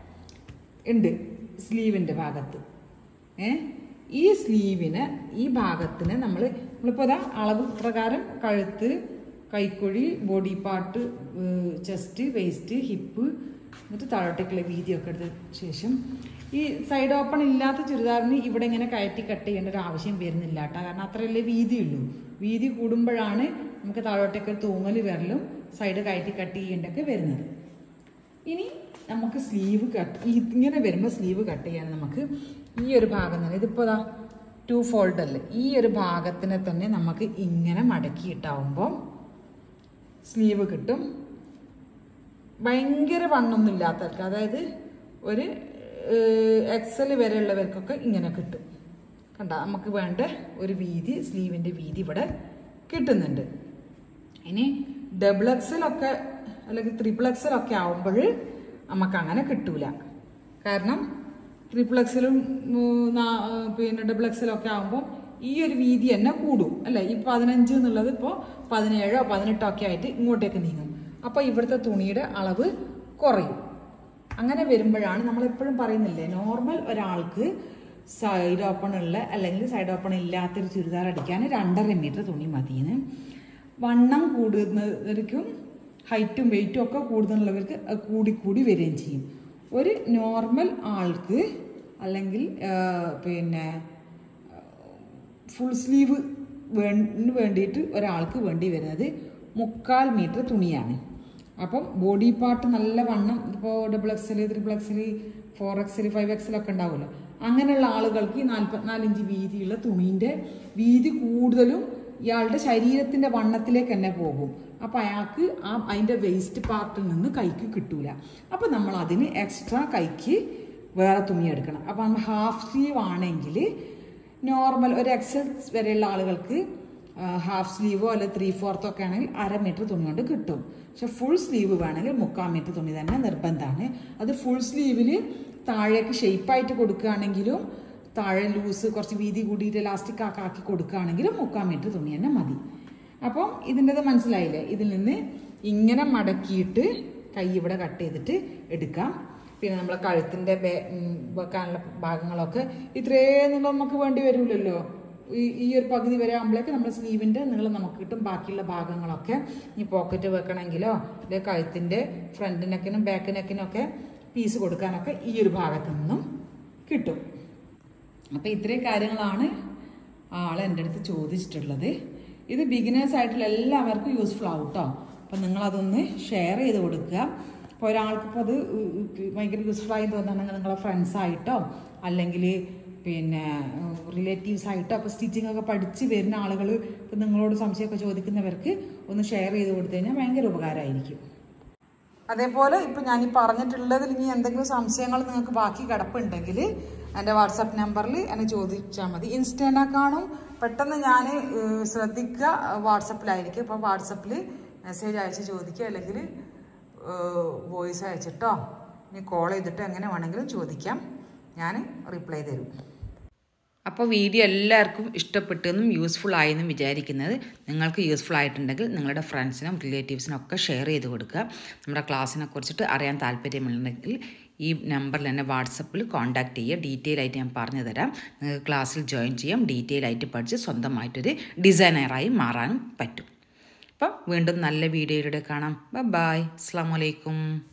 ഉണ്ട് സ്ലീവിൻ്റെ ഭാഗത്ത് ഏ ഈ സ്ലീവിന് ഈ ഭാഗത്തിന് നമ്മൾ നമ്മളിപ്പോൾ അതാ അളവ് പ്രകാരം കഴുത്ത് കൈക്കുഴി body part chest waist hip എന്നിട്ട് താഴോട്ടേക്കുള്ള വീതിയൊക്കെ എടുത്ത ശേഷം ഈ സൈഡ് ഓപ്പൺ ഇല്ലാത്ത ചുരിദാറിന് ഇവിടെ ഇങ്ങനെ കയറ്റി കട്ട് ചെയ്യേണ്ട ഒരു ആവശ്യം വരുന്നില്ല കേട്ടോ കാരണം അത്രയല്ലേ വീതിയുള്ളൂ വീതി കൂടുമ്പോഴാണ് നമുക്ക് താഴോട്ടേക്ക് തൂങ്ങൽ വരലും സൈഡ് കയറ്റി കട്ട് ചെയ്യേണ്ടൊക്കെ വരുന്നത് ഇനി നമുക്ക് സ്ലീവ് കട്ട് ഇങ്ങനെ വരുമ്പോൾ സ്ലീവ് കട്ട് ചെയ്യാൻ നമുക്ക് ഈ ഒരു ഭാഗം തന്നെ ഇതിപ്പോൾ ദാ ടു ഫോൾഡ് അല്ലേ ഈ ഒരു ഭാഗത്തിനെ തന്നെ നമുക്ക് ഇങ്ങനെ മടക്കിയിട്ടാവുമ്പോൾ സ്ലീവ് കിട്ടും ഭയങ്കര വണ്ണൊന്നും ഇല്ലാത്തവർക്ക് അതായത് ഒരു എക്സൽ വരെയുള്ളവർക്കൊക്കെ ഇങ്ങനെ കിട്ടും കണ്ട നമുക്ക് വേണ്ട ഒരു വീതി സ്ലീവിൻ്റെ വീതി ഇവിടെ കിട്ടുന്നുണ്ട് ഇനി ഡബിൾ എക്സലൊക്കെ അല്ലെങ്കിൽ ത്രിപ്പിൾ എക്സലൊക്കെ ആവുമ്പോൾ നമുക്ക് അങ്ങനെ കിട്ടൂല കാരണം ട്രിപ്പിൾ എക്സലും പിന്നെ ഡബിൾ എക്സലും ഒക്കെ ആകുമ്പോൾ ഈ ഒരു വീതി തന്നെ കൂടും അല്ലേ ഈ പതിനഞ്ച് എന്നുള്ളത് ഇപ്പോൾ പതിനേഴോ പതിനെട്ടോ ഒക്കെ ആയിട്ട് ഇങ്ങോട്ടേക്ക് നീങ്ങും അപ്പോൾ ഇവിടുത്തെ തുണിയുടെ അളവ് കുറയും അങ്ങനെ വരുമ്പോഴാണ് നമ്മൾ എപ്പോഴും പറയുന്നില്ലേ നോർമൽ ഒരാൾക്ക് സൈഡ് ഓപ്പൺ ഉള്ള അല്ലെങ്കിൽ സൈഡ് ഓപ്പൺ ഇല്ലാത്തൊരു ചുരിദാർ അടിക്കാൻ രണ്ടര മീറ്റർ തുണി മതിയെന്ന് വണ്ണം കൂടുന്നവർക്കും ഹൈറ്റും വെയിറ്റും ഒക്കെ കൂടുതലുള്ളവർക്ക് അത് കൂടി കൂടി വരികയും ചെയ്യും ഒരു നോർമൽ ആൾക്ക് അല്ലെങ്കിൽ ആ, പിന്നെ ഫുൾ സ്ലീവ് വേണ്ടി വേണ്ടിയിട്ട് ഒരാൾക്ക് വേണ്ടി വരുന്നത് മുക്കാൽ മീറ്റർ തുണിയാണ് അപ്പം ബോഡി പാർട്ട് നല്ല വണ്ണം ഇപ്പോൾ double XL triple XL four XL five XL ഒക്കെ ഉണ്ടാവുമല്ലോ അങ്ങനെയുള്ള ആളുകൾക്ക് ഈ നാൽപ്പത്തിനാല് ഇഞ്ച് വീതിയുള്ള തുണീൻ്റെ വീതി കൂടുതലും ഇയാളുടെ ശരീരത്തിൻ്റെ വണ്ണത്തിലേക്ക് തന്നെ പോകും അപ്പം അയാൾക്ക് ആ അതിൻ്റെ വേസ്റ്റ് പാർട്ടിൽ നിന്ന് കൈക്ക് കിട്ടൂല അപ്പം നമ്മൾ അതിന് എക്സ്ട്രാ കൈക്ക് വേറെ തുണി എടുക്കണം അപ്പം നമ്മൾ ഹാഫ് സ്ലീവ് ആണെങ്കിൽ നോർമൽ ഒരു എക്സൽ വരെയുള്ള ആളുകൾക്ക് ഹാഫ് സ്ലീവോ അല്ലെ ത്രീ ഫോർത്തോ ഒക്കെ ആണെങ്കിൽ അര മീറ്റർ തുണി കൊണ്ട് കിട്ടും പക്ഷെ ഫുൾ സ്ലീവ് വേണമെങ്കിൽ മുക്കാൽ മീറ്റർ തുണി തന്നെ നിർബന്ധമാണ് അത് ഫുൾ സ്ലീവിൽ താഴേക്ക് ഷേപ്പായിട്ട് കൊടുക്കുകയാണെങ്കിലും താഴെ ലൂസ് കുറച്ച് വീതി കൂടിയിട്ട് ഇലാസ്റ്റിക് ആക്കി ആക്കി കൊടുക്കുകയാണെങ്കിലും മുക്കാൽ മീറ്റർ തുണി തന്നെ മതി അപ്പം ഇതിൻ്റെത് മനസ്സിലായില്ലേ ഇതിൽ നിന്ന് ഇങ്ങനെ മടക്കിയിട്ട് കൈ ഇവിടെ കട്ട് ചെയ്തിട്ട് എടുക്കാം പിന്നെ നമ്മളെ കഴുത്തിൻ്റെ ബേ- ഉം, വെക്കാനുള്ള ഭാഗങ്ങളൊക്കെ ഇത്രയും നീളം നമുക്ക് വേണ്ടി വരില്ലല്ലോ ഈ ഈ ഒരു പകുതി വരെ ആകുമ്പോഴേക്ക് നമ്മുടെ സ്ലീവിൻ്റെ നീളം നമുക്ക് കിട്ടും ബാക്കിയുള്ള ഭാഗങ്ങളൊക്കെ ഈ പോക്കറ്റ് വെക്കണമെങ്കിലോ അല്ലെങ്കിൽ കഴുത്തിൻ്റെ ഫ്രണ്ട് നെക്കിനും ബാക്ക് നെക്കിനും ഒക്കെ പീസ് കൊടുക്കാനൊക്കെ ഈ ഒരു ഭാഗത്തു നിന്നും കിട്ടും അപ്പോൾ ഇത്രയും കാര്യങ്ങളാണ് ആൾ എൻ്റെ അടുത്ത് ചോദിച്ചിട്ടുള്ളത് ഇത് ബിഗിനേഴ്സ് ആയിട്ടുള്ള എല്ലാവർക്കും യൂസ്ഫുൾ ആവും കേട്ടോ അപ്പം നിങ്ങളതൊന്ന് ഷെയർ ചെയ്ത് കൊടുക്കുക അപ്പോൾ ഒരാൾക്ക് ഇപ്പോൾ അത് ഭയങ്കര യൂസ്ഫുൾ ആയി തോന്നുകയാണെങ്കിൽ നിങ്ങളെ ഫ്രണ്ട്സ് ആയിട്ടോ അല്ലെങ്കിൽ പിന്നെ റിലേറ്റീവ്സ് ആയിട്ടോ അപ്പോൾ സ്റ്റിച്ചിങ് ഒക്കെ പഠിച്ച് വരുന്ന ആളുകൾ ഇപ്പം നിങ്ങളോട് സംശയമൊക്കെ ചോദിക്കുന്നവർക്ക് ഒന്ന് ഷെയർ ചെയ്ത് കൊടുത്തു കഴിഞ്ഞാൽ ഭയങ്കര ഉപകാരമായിരിക്കും അതേപോലെ ഇപ്പം ഞാൻ ഈ പറഞ്ഞിട്ടുള്ളതിൽ ഇനി എന്തെങ്കിലും സംശയങ്ങൾ നിങ്ങൾക്ക് ബാക്കി കിടപ്പുണ്ടെങ്കിൽ എൻ്റെ വാട്സപ്പ് നമ്പറിൽ എന്നെ ചോദിച്ചാൽ മതി ഇൻസ്റ്റേനെ കാണും പെട്ടെന്ന് ഞാൻ ശ്രദ്ധിക്കുക വാട്സപ്പിലായിരിക്കും അപ്പോൾ വാട്സപ്പിൽ മെസ്സേജ് അയച്ച് ചോദിക്കുക അല്ലെങ്കിൽ വോയിസ് അയച്ചിട്ടോ ഇനി കോൾ ചെയ്തിട്ടോ എങ്ങനെ വേണമെങ്കിലും ചോദിക്കാം ഞാൻ റിപ്ലൈ തരും അപ്പോൾ വീഡിയോ എല്ലാവർക്കും ഇഷ്ടപ്പെട്ടെന്നും യൂസ്ഫുൾ ആയെന്നും വിചാരിക്കുന്നത് നിങ്ങൾക്ക് യൂസ്ഫുൾ ആയിട്ടുണ്ടെങ്കിൽ നിങ്ങളുടെ ഫ്രണ്ട്സിനും റിലേറ്റീവ്സിനും ഒക്കെ ഷെയർ ചെയ്ത് കൊടുക്കുക നമ്മുടെ ക്ലാസ്സിനെ കുറിച്ചിട്ട് അറിയാൻ താല്പര്യമുണ്ടെങ്കിൽ ഈ നമ്പറിൽ തന്നെ വാട്സപ്പിൽ കോൺടാക്റ്റ് ചെയ്യുക ഡീറ്റെയിൽ ആയിട്ട് ഞാൻ പറഞ്ഞു തരാം നിങ്ങൾക്ക് ക്ലാസ്സിൽ ജോയിൻ ചെയ്യാം ഡീറ്റെയിൽ ആയിട്ട് പഠിച്ച് സ്വന്തമായിട്ടൊരു ഡിസൈനറായി മാറാനും പറ്റും അപ്പോൾ വീണ്ടും നല്ല വീഡിയോയിലൂടെ കാണാം ബൈ അസ്സാം വലൈക്കും